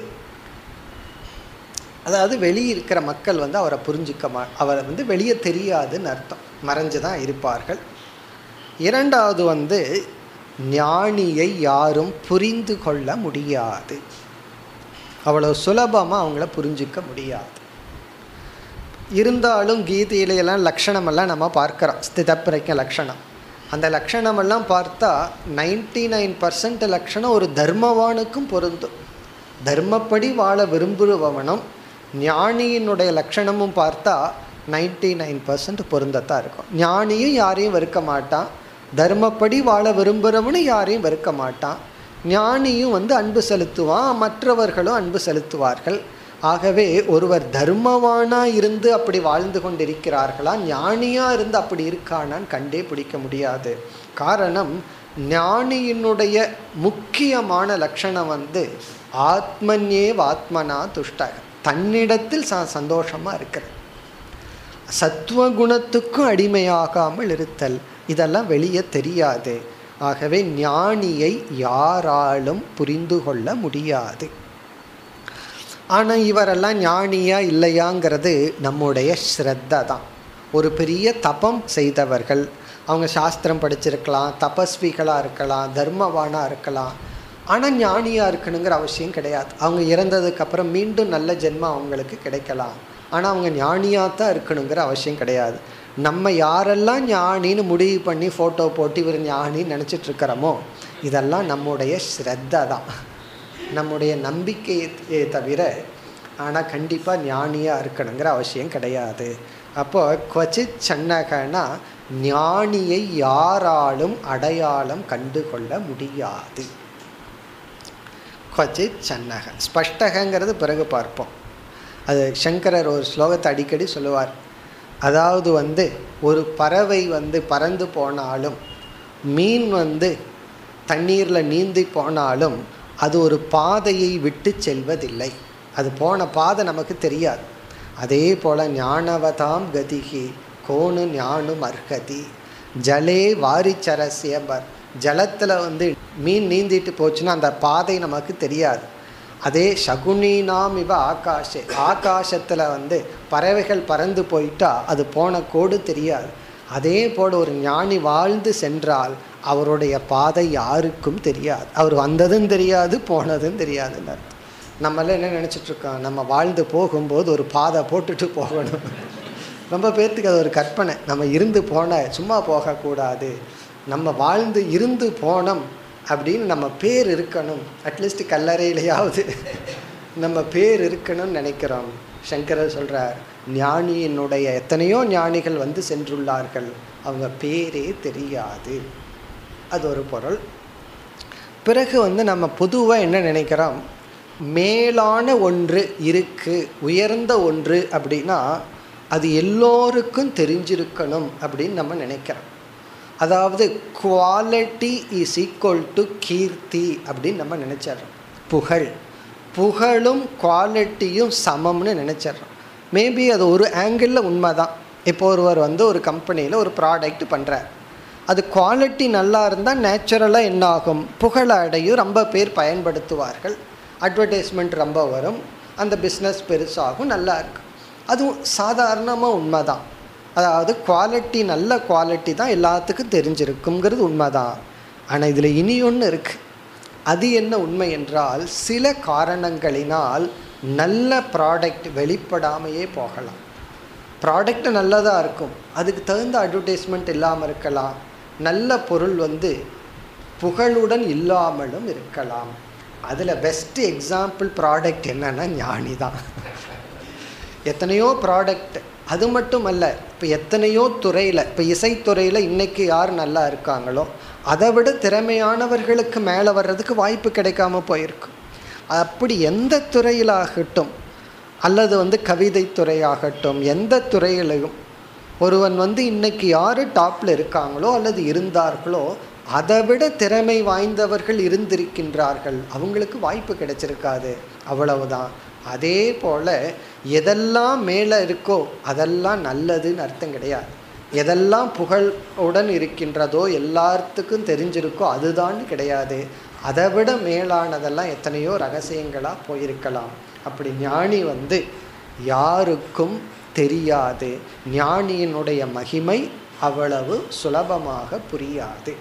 அதாவது வெளியே இருக்கிற மக்கள் வந்து அவரை புரிஞ்சிக்க மா அவரை வந்து வெளியே தெரியாதுன்னு அர்த்தம் மறைஞ்சு தான் இருப்பார்கள் இரண்டாவது வந்து ஞானியை யாரும் புரிந்து கொள்ள முடியாது அவ்வளோ சுலபமாக அவங்கள புரிஞ்சிக்க முடியாது இருந்தாலும் கீதையிலையெல்லாம் லக்ஷணமெல்லாம் நம்ம பார்க்குறோம் ஸ்திதப்பிரக்க லக்ஷணம் அந்த லக்ஷணமெல்லாம் பார்த்தா நைன்டி நைன் பர்சன்ட் லக்ஷணம் ஒரு தர்மவானுக்கும் பொருந்தும் தர்மப்படி வாழ விரும்புபவனும் ஞானியினுடைய லக்ஷணமும் பார்த்தா நைன்டி நைன் பர்சன்ட் பொருந்தத்தான் இருக்கும் ஞானியும் யாரையும் வெறுக்க மாட்டான் தர்மப்படி வாழ விரும்புகிறவனும் யாரையும் வெறுக்க மாட்டான் ஞானியும் வந்து அன்பு செலுத்துவான் மற்றவர்களும் அன்பு செலுத்துவார்கள் ஆகவே ஒருவர் தர்மவானா இருந்து அப்படி வாழ்ந்து கொண்டிருக்கிறார்களா ஞானியா இருந்து அப்படி இருக்கானான்னு கண்டே பிடிக்க முடியாது காரணம் ஞானியினுடைய முக்கியமான லட்சணம் வந்து ஆத்மன்யே ஆத்மனா துஷ்டக தன்னிடத்தில் ச சந்தோஷமாக இருக்கிறது சத்துவகுணத்துக்கும் அடிமையாகாமல் இருத்தல் இதெல்லாம் வெளியே தெரியாது ஆகவே ஞானியை யாராலும் புரிந்து கொள்ள முடியாது ஆனால் இவரெல்லாம் ஞானியா இல்லையாங்கிறது நம்முடைய ஸ்ரத்த தான் ஒரு பெரிய தபம் செய்தவர்கள் அவங்க சாஸ்திரம் படிச்சிருக்கலாம் தபஸ்விகளாக இருக்கலாம் தர்மவானாக இருக்கலாம் ஆனால் ஞானியாக இருக்கணுங்கிற அவசியம் கிடையாது அவங்க இறந்ததுக்கப்புறம் மீண்டும் நல்ல ஜென்மம் அவங்களுக்கு கிடைக்கலாம் ஆனால் அவங்க ஞானியாக தான் இருக்கணுங்கிற அவசியம் கிடையாது நம்ம யாரெல்லாம் ஞானின்னு முடிவு பண்ணி ஃபோட்டோ போட்டு இவர் ஞானின்னு நினச்சிட்டு இருக்கிறோமோ இதெல்லாம் நம்முடைய ஸ்ரத்த தான் நம்முடைய நம்பிக்கையை தவிர ஆனால் கண்டிப்பாக ஞானியாக இருக்கணுங்கிற அவசியம் கிடையாது அப்போ கொச்சித் சன்னகனா ஞானியை யாராலும் அடையாளம் கண்டு கொள்ள முடியாது கொச்சித் சன்னக ஸ்பஷ்டகங்கிறது பிறகு பார்ப்போம் அது சங்கரர் ஒரு ஸ்லோகத்தை அடிக்கடி சொல்லுவார் அதாவது வந்து ஒரு பறவை வந்து பறந்து போனாலும் மீன் வந்து தண்ணீரில் நீந்தி போனாலும் அது ஒரு பாதையை விட்டு செல்வதில்லை அது போன பாதை நமக்கு தெரியாது அதே போல் ஞானவதாம் கதிகி கோணு ஞானும் அர்ஹதி ஜலே வாரிச்சரசியபர் ஜலத்தில் வந்து மீன் நீந்திட்டு போச்சுன்னா அந்த பாதை நமக்கு தெரியாது அதே சகுனினாம் இவ ஆகாஷே ஆகாசத்தில் வந்து பறவைகள் பறந்து போயிட்டா அது போன கோடு தெரியாது அதே போல் ஒரு ஞானி வாழ்ந்து சென்றால் அவருடைய பாதை யாருக்கும் தெரியாது அவர் வந்ததும் தெரியாது போனதும் தெரியாதுன்னு அர்த்தம் நம்மளாம் என்ன நினச்சிட்ருக்கோம் நம்ம வாழ்ந்து போகும்போது ஒரு பாதை போட்டுட்டு போகணும் ரொம்ப பேர்த்துக்கு அது ஒரு கற்பனை நம்ம இருந்து போன சும்மா போகக்கூடாது நம்ம வாழ்ந்து இருந்து போனோம் அப்படின்னு நம்ம பேர் இருக்கணும் அட்லீஸ்ட் கல்லறையிலையாவது நம்ம பேர் இருக்கணும்னு நினைக்கிறோம் சங்கரர் சொல்கிறார் ஞானியினுடைய எத்தனையோ ஞானிகள் வந்து சென்றுள்ளார்கள் அவங்க பேரே தெரியாது அது ஒரு பொருள் பிறகு வந்து நம்ம பொதுவாக என்ன நினைக்கிறோம் மேலான ஒன்று இருக்கு உயர்ந்த ஒன்று அப்படின்னா அது எல்லோருக்கும் தெரிஞ்சிருக்கணும் அப்படின்னு நம்ம நினைக்கிறோம் அதாவது quality is equal to keerthi அப்படின்னு நம்ம நினச்சிட்றோம் புகழ் புகழும் குவாலிட்டியும் சமம்னு நினச்சிட்றோம் மேபி அது ஒரு ஆங்கிளில் உண்மை தான் இப்போ ஒருவர் வந்து ஒரு கம்பெனியில் ஒரு ப்ராடக்ட் பண்ணுறார் அது குவாலிட்டி நல்லா இருந்தால் நேச்சுரலாக என்ன ஆகும் புகழ் அடையும் ரொம்ப பேர் பயன்படுத்துவார்கள் அட்வர்டைஸ்மெண்ட் ரொம்ப வரும் அந்த பிஸ்னஸ் பெருசாகும் நல்லா இருக்கும் அதுவும் சாதாரணமாக உண்மை தான் அதாவது குவாலிட்டி நல்ல குவாலிட்டி தான் எல்லாத்துக்கும் தெரிஞ்சிருக்குங்கிறது உண்மைதான் ஆனால் இதில் இனி ஒன்று இருக்குது அது என்ன உண்மை என்றால் சில காரணங்களினால் நல்ல ப்ராடக்ட் வெளிப்படாமையே போகலாம் ப்ராடக்ட் நல்லதாக இருக்கும் அதுக்கு தகுந்த அட்வர்டைஸ்மெண்ட் இல்லாமல் இருக்கலாம் நல்ல பொருள் வந்து புகழுடன் இல்லாமலும் இருக்கலாம் அதில் பெஸ்ட் எக்ஸாம்பிள் ப்ராடக்ட் என்னன்னா ஞானி தான் எத்தனையோ ப்ராடக்ட் அது மட்டும் அல்ல இப்போ எத்தனையோ துறையில் இப்போ இசைத்துறையில் இன்றைக்கி யார் நல்லா இருக்காங்களோ அதை விட திறமையானவர்களுக்கு மேலே வர்றதுக்கு வாய்ப்பு கிடைக்காம போயிருக்கும் அப்படி எந்த துறையிலாகட்டும் அல்லது வந்து கவிதை துறையாகட்டும் எந்த துறையிலையும் ஒருவன் வந்து இன்னைக்கு யார் டாப்பில் இருக்காங்களோ அல்லது இருந்தார்களோ அதை விட திறமை வாய்ந்தவர்கள் இருந்திருக்கின்றார்கள் அவங்களுக்கு வாய்ப்பு கிடைச்சிருக்காது அவ்வளவுதான் அதே போல் எதெல்லாம் மேலே இருக்கோ அதெல்லாம் நல்லதுன்னு அர்த்தம் கிடையாது எதெல்லாம் புகழுடன் இருக்கின்றதோ எல்லாத்துக்கும் தெரிஞ்சிருக்கோ அதுதான் கிடையாது அதை விட மேலானதெல்லாம் எத்தனையோ ரகசியங்களாக போயிருக்கலாம் அப்படி ஞானி வந்து யாருக்கும் தெரியாது ஞானியினுடைய மகிமை அவ்வளவு சுலபமாக புரியாது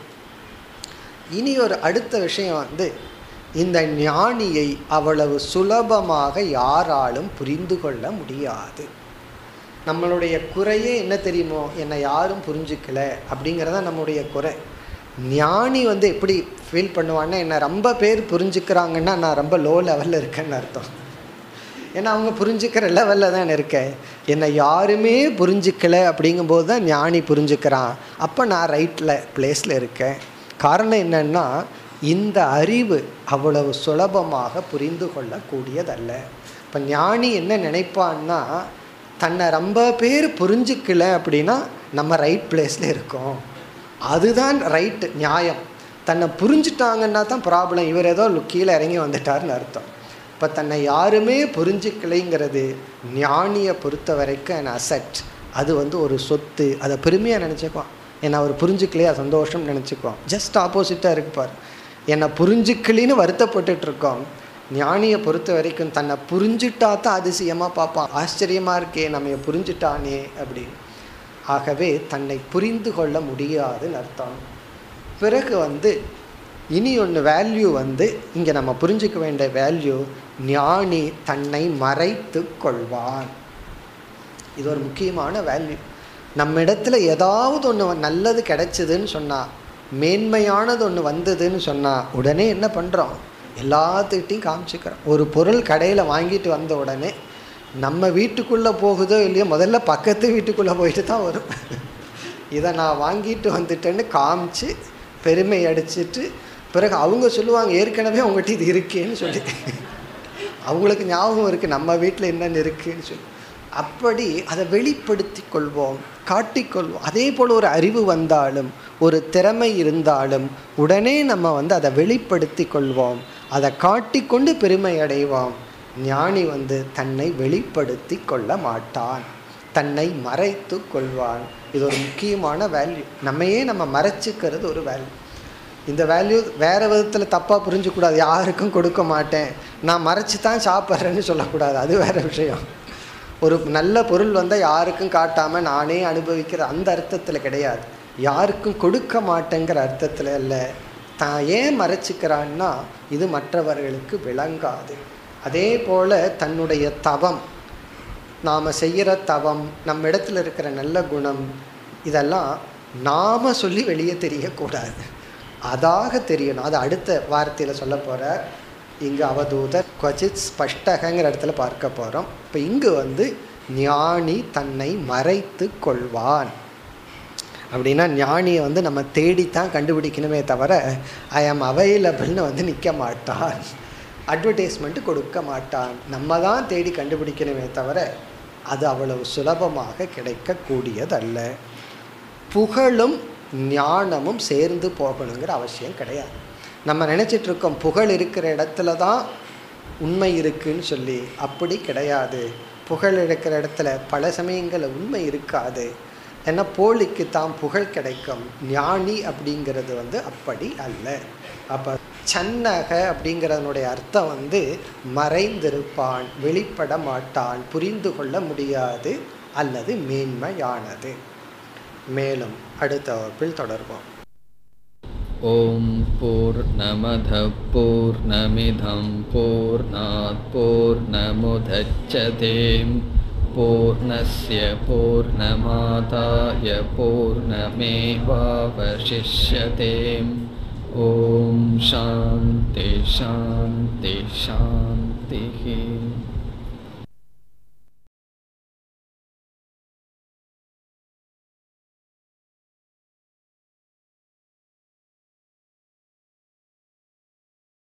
இனி ஒரு அடுத்த விஷயம் வந்து இந்த ஞானியை அவ்வளவு சுலபமாக யாராலும் புரிந்து கொள்ள முடியாது நம்மளுடைய குறையே என்ன தெரியுமோ என்னை யாரும் புரிஞ்சுக்கல அப்படிங்கிறத நம்முடைய குறை ஞானி வந்து எப்படி ஃபீல் பண்ணுவான்னா என்னை ரொம்ப பேர் புரிஞ்சுக்கிறாங்கன்னா நான் ரொம்ப லோ லெவலில் இருக்கேன்னு அர்த்தம் ஏன்னா அவங்க புரிஞ்சுக்கிற லெவலில் தான் இருக்கேன் என்னை யாருமே புரிஞ்சுக்கல அப்படிங்கும்போது தான் ஞானி புரிஞ்சுக்கிறான் அப்போ நான் ரைட்டில் பிளேஸில் இருக்கேன் காரணம் என்னன்னா இந்த அறிவு அவ்வளவு சுலபமாக புரிந்து கொள்ளக்கூடியதல்ல இப்போ ஞானி என்ன நினைப்பான்னா தன்னை ரொம்ப பேர் புரிஞ்சுக்கல அப்படின்னா நம்ம ரைட் பிளேஸில் இருக்கோம் அதுதான் ரைட்டு நியாயம் தன்னை புரிஞ்சுட்டாங்கன்னா தான் ப்ராப்ளம் இவர் ஏதோ கீழே இறங்கி வந்துட்டார்னு அர்த்தம் இப்போ தன்னை யாருமே புரிஞ்சுக்கலைங்கிறது ஞானியை பொறுத்த வரைக்கும் an அசட் அது வந்து ஒரு சொத்து அதை பெருமையாக நினச்சிக்குவான் என்னை அவர் புரிஞ்சுக்கலையா சந்தோஷம் நினச்சிக்குவான் ஜஸ்ட் ஆப்போசிட்டாக இருக்குப்பார் என்னை புரிஞ்சுக்கலின்னு வருத்தப்பட்டுட்டு இருக்கோம் ஞானியை பொறுத்த வரைக்கும் தன்னை புரிஞ்சுட்டா தான் அதிசயமாக பார்ப்பான் ஆச்சரியமாக இருக்கே நம்ம புரிஞ்சுட்டானே அப்படின்னு ஆகவே தன்னை புரிந்து கொள்ள முடியாதுன்னு அர்த்தம் பிறகு வந்து இனி ஒன்று வேல்யூ வந்து இங்கே நம்ம புரிஞ்சுக்க வேண்டிய வேல்யூ ஞானி தன்னை மறைத்து கொள்வான் இது ஒரு முக்கியமான வேல்யூ நம்ம இடத்துல ஏதாவது ஒன்று நல்லது கிடைச்சதுன்னு சொன்னால் மேன்மையானது ஒன்று வந்ததுன்னு சொன்னால் உடனே என்ன பண்ணுறோம் எல்லாத்துக்கிட்டையும் காமிச்சிக்கிறோம் ஒரு பொருள் கடையில் வாங்கிட்டு வந்த உடனே நம்ம வீட்டுக்குள்ளே போகுதோ இல்லையோ முதல்ல பக்கத்து வீட்டுக்குள்ளே போயிட்டு தான் வரும் இதை நான் வாங்கிட்டு வந்துட்டேன்னு காமிச்சு பெருமை அடிச்சிட்டு பிறகு அவங்க சொல்லுவாங்க ஏற்கனவே உங்கள்கிட்ட இது இருக்கேன்னு சொல்லி அவங்களுக்கு ஞாபகம் இருக்குது நம்ம வீட்டில் என்னென்ன இருக்குன்னு சொல்லி அப்படி அதை வெளிப்படுத்தி கொள்வோம் காட்டிக்கொள்வோம் அதே போல் ஒரு அறிவு வந்தாலும் ஒரு திறமை இருந்தாலும் உடனே நம்ம வந்து அதை வெளிப்படுத்தி கொள்வோம் அதை காட்டிக்கொண்டு பெருமை அடைவோம் ஞானி வந்து தன்னை வெளிப்படுத்தி கொள்ள மாட்டான் தன்னை மறைத்து கொள்வான் இது ஒரு முக்கியமான வேல்யூ நம்மையே நம்ம மறைச்சிக்கிறது ஒரு வேல்யூ இந்த வேல்யூ வேறு விதத்தில் தப்பாக புரிஞ்சக்கூடாது யாருக்கும் கொடுக்க மாட்டேன் நான் மறைச்சி தான் சாப்பிட்றேன்னு சொல்லக்கூடாது அது வேறு விஷயம் ஒரு நல்ல பொருள் வந்தால் யாருக்கும் காட்டாமல் நானே அனுபவிக்கிற அந்த அர்த்தத்தில் கிடையாது யாருக்கும் கொடுக்க மாட்டேங்கிற அர்த்தத்தில் இல்லை தான் ஏன் மறைச்சிக்கிறான்னா இது மற்றவர்களுக்கு விளங்காது அதே போல் தன்னுடைய தவம் நாம் செய்கிற தவம் நம்ம இடத்துல இருக்கிற நல்ல குணம் இதெல்லாம் நாம் சொல்லி வெளியே தெரியக்கூடாது அதாக தெரியணும் அது அடுத்த வார்த்தையில் சொல்ல போகிற இங்கே அவதூதர் கொச்சித் ஸ்பஷ்டகங்கிற இடத்துல பார்க்க போகிறோம் இப்போ இங்கு வந்து ஞானி தன்னை மறைத்து கொள்வான் அப்படின்னா ஞானியை வந்து நம்ம தேடித்தான் கண்டுபிடிக்கணுமே தவிர ஐ ஆம் அவைலபிள்னு வந்து நிற்க மாட்டான் அட்வர்டைஸ்மெண்ட்டு கொடுக்க மாட்டான் நம்ம தான் தேடி கண்டுபிடிக்கணுமே தவிர அது அவ்வளவு சுலபமாக கிடைக்கக்கூடியதல்ல புகழும் ஞானமும் சேர்ந்து போகணுங்கிற அவசியம் கிடையாது நம்ம நினச்சிட்டு இருக்கோம் புகழ் இருக்கிற இடத்துல தான் உண்மை இருக்குன்னு சொல்லி அப்படி கிடையாது புகழ் இருக்கிற இடத்துல பல சமயங்களில் உண்மை இருக்காது ஏன்னா போலிக்கு தான் புகழ் கிடைக்கும் ஞானி அப்படிங்கிறது வந்து அப்படி அல்ல அப்போ சன்னக அப்படிங்கிறதனுடைய அர்த்தம் வந்து மறைந்திருப்பான் வெளிப்பட மாட்டான் புரிந்து கொள்ள முடியாது அல்லது மேன்மையானது மேலும் அடுத்த வகுப்பில் தொடர்வோம் ॐ पूर्णमधः पूर्णमिधं पूर्णात् पूर्णमुदच्छते पूर्णस्य पूर्णमादाय पूर्णमेवावशिष्यते ॐ शान्ति शान्ति शान्तिः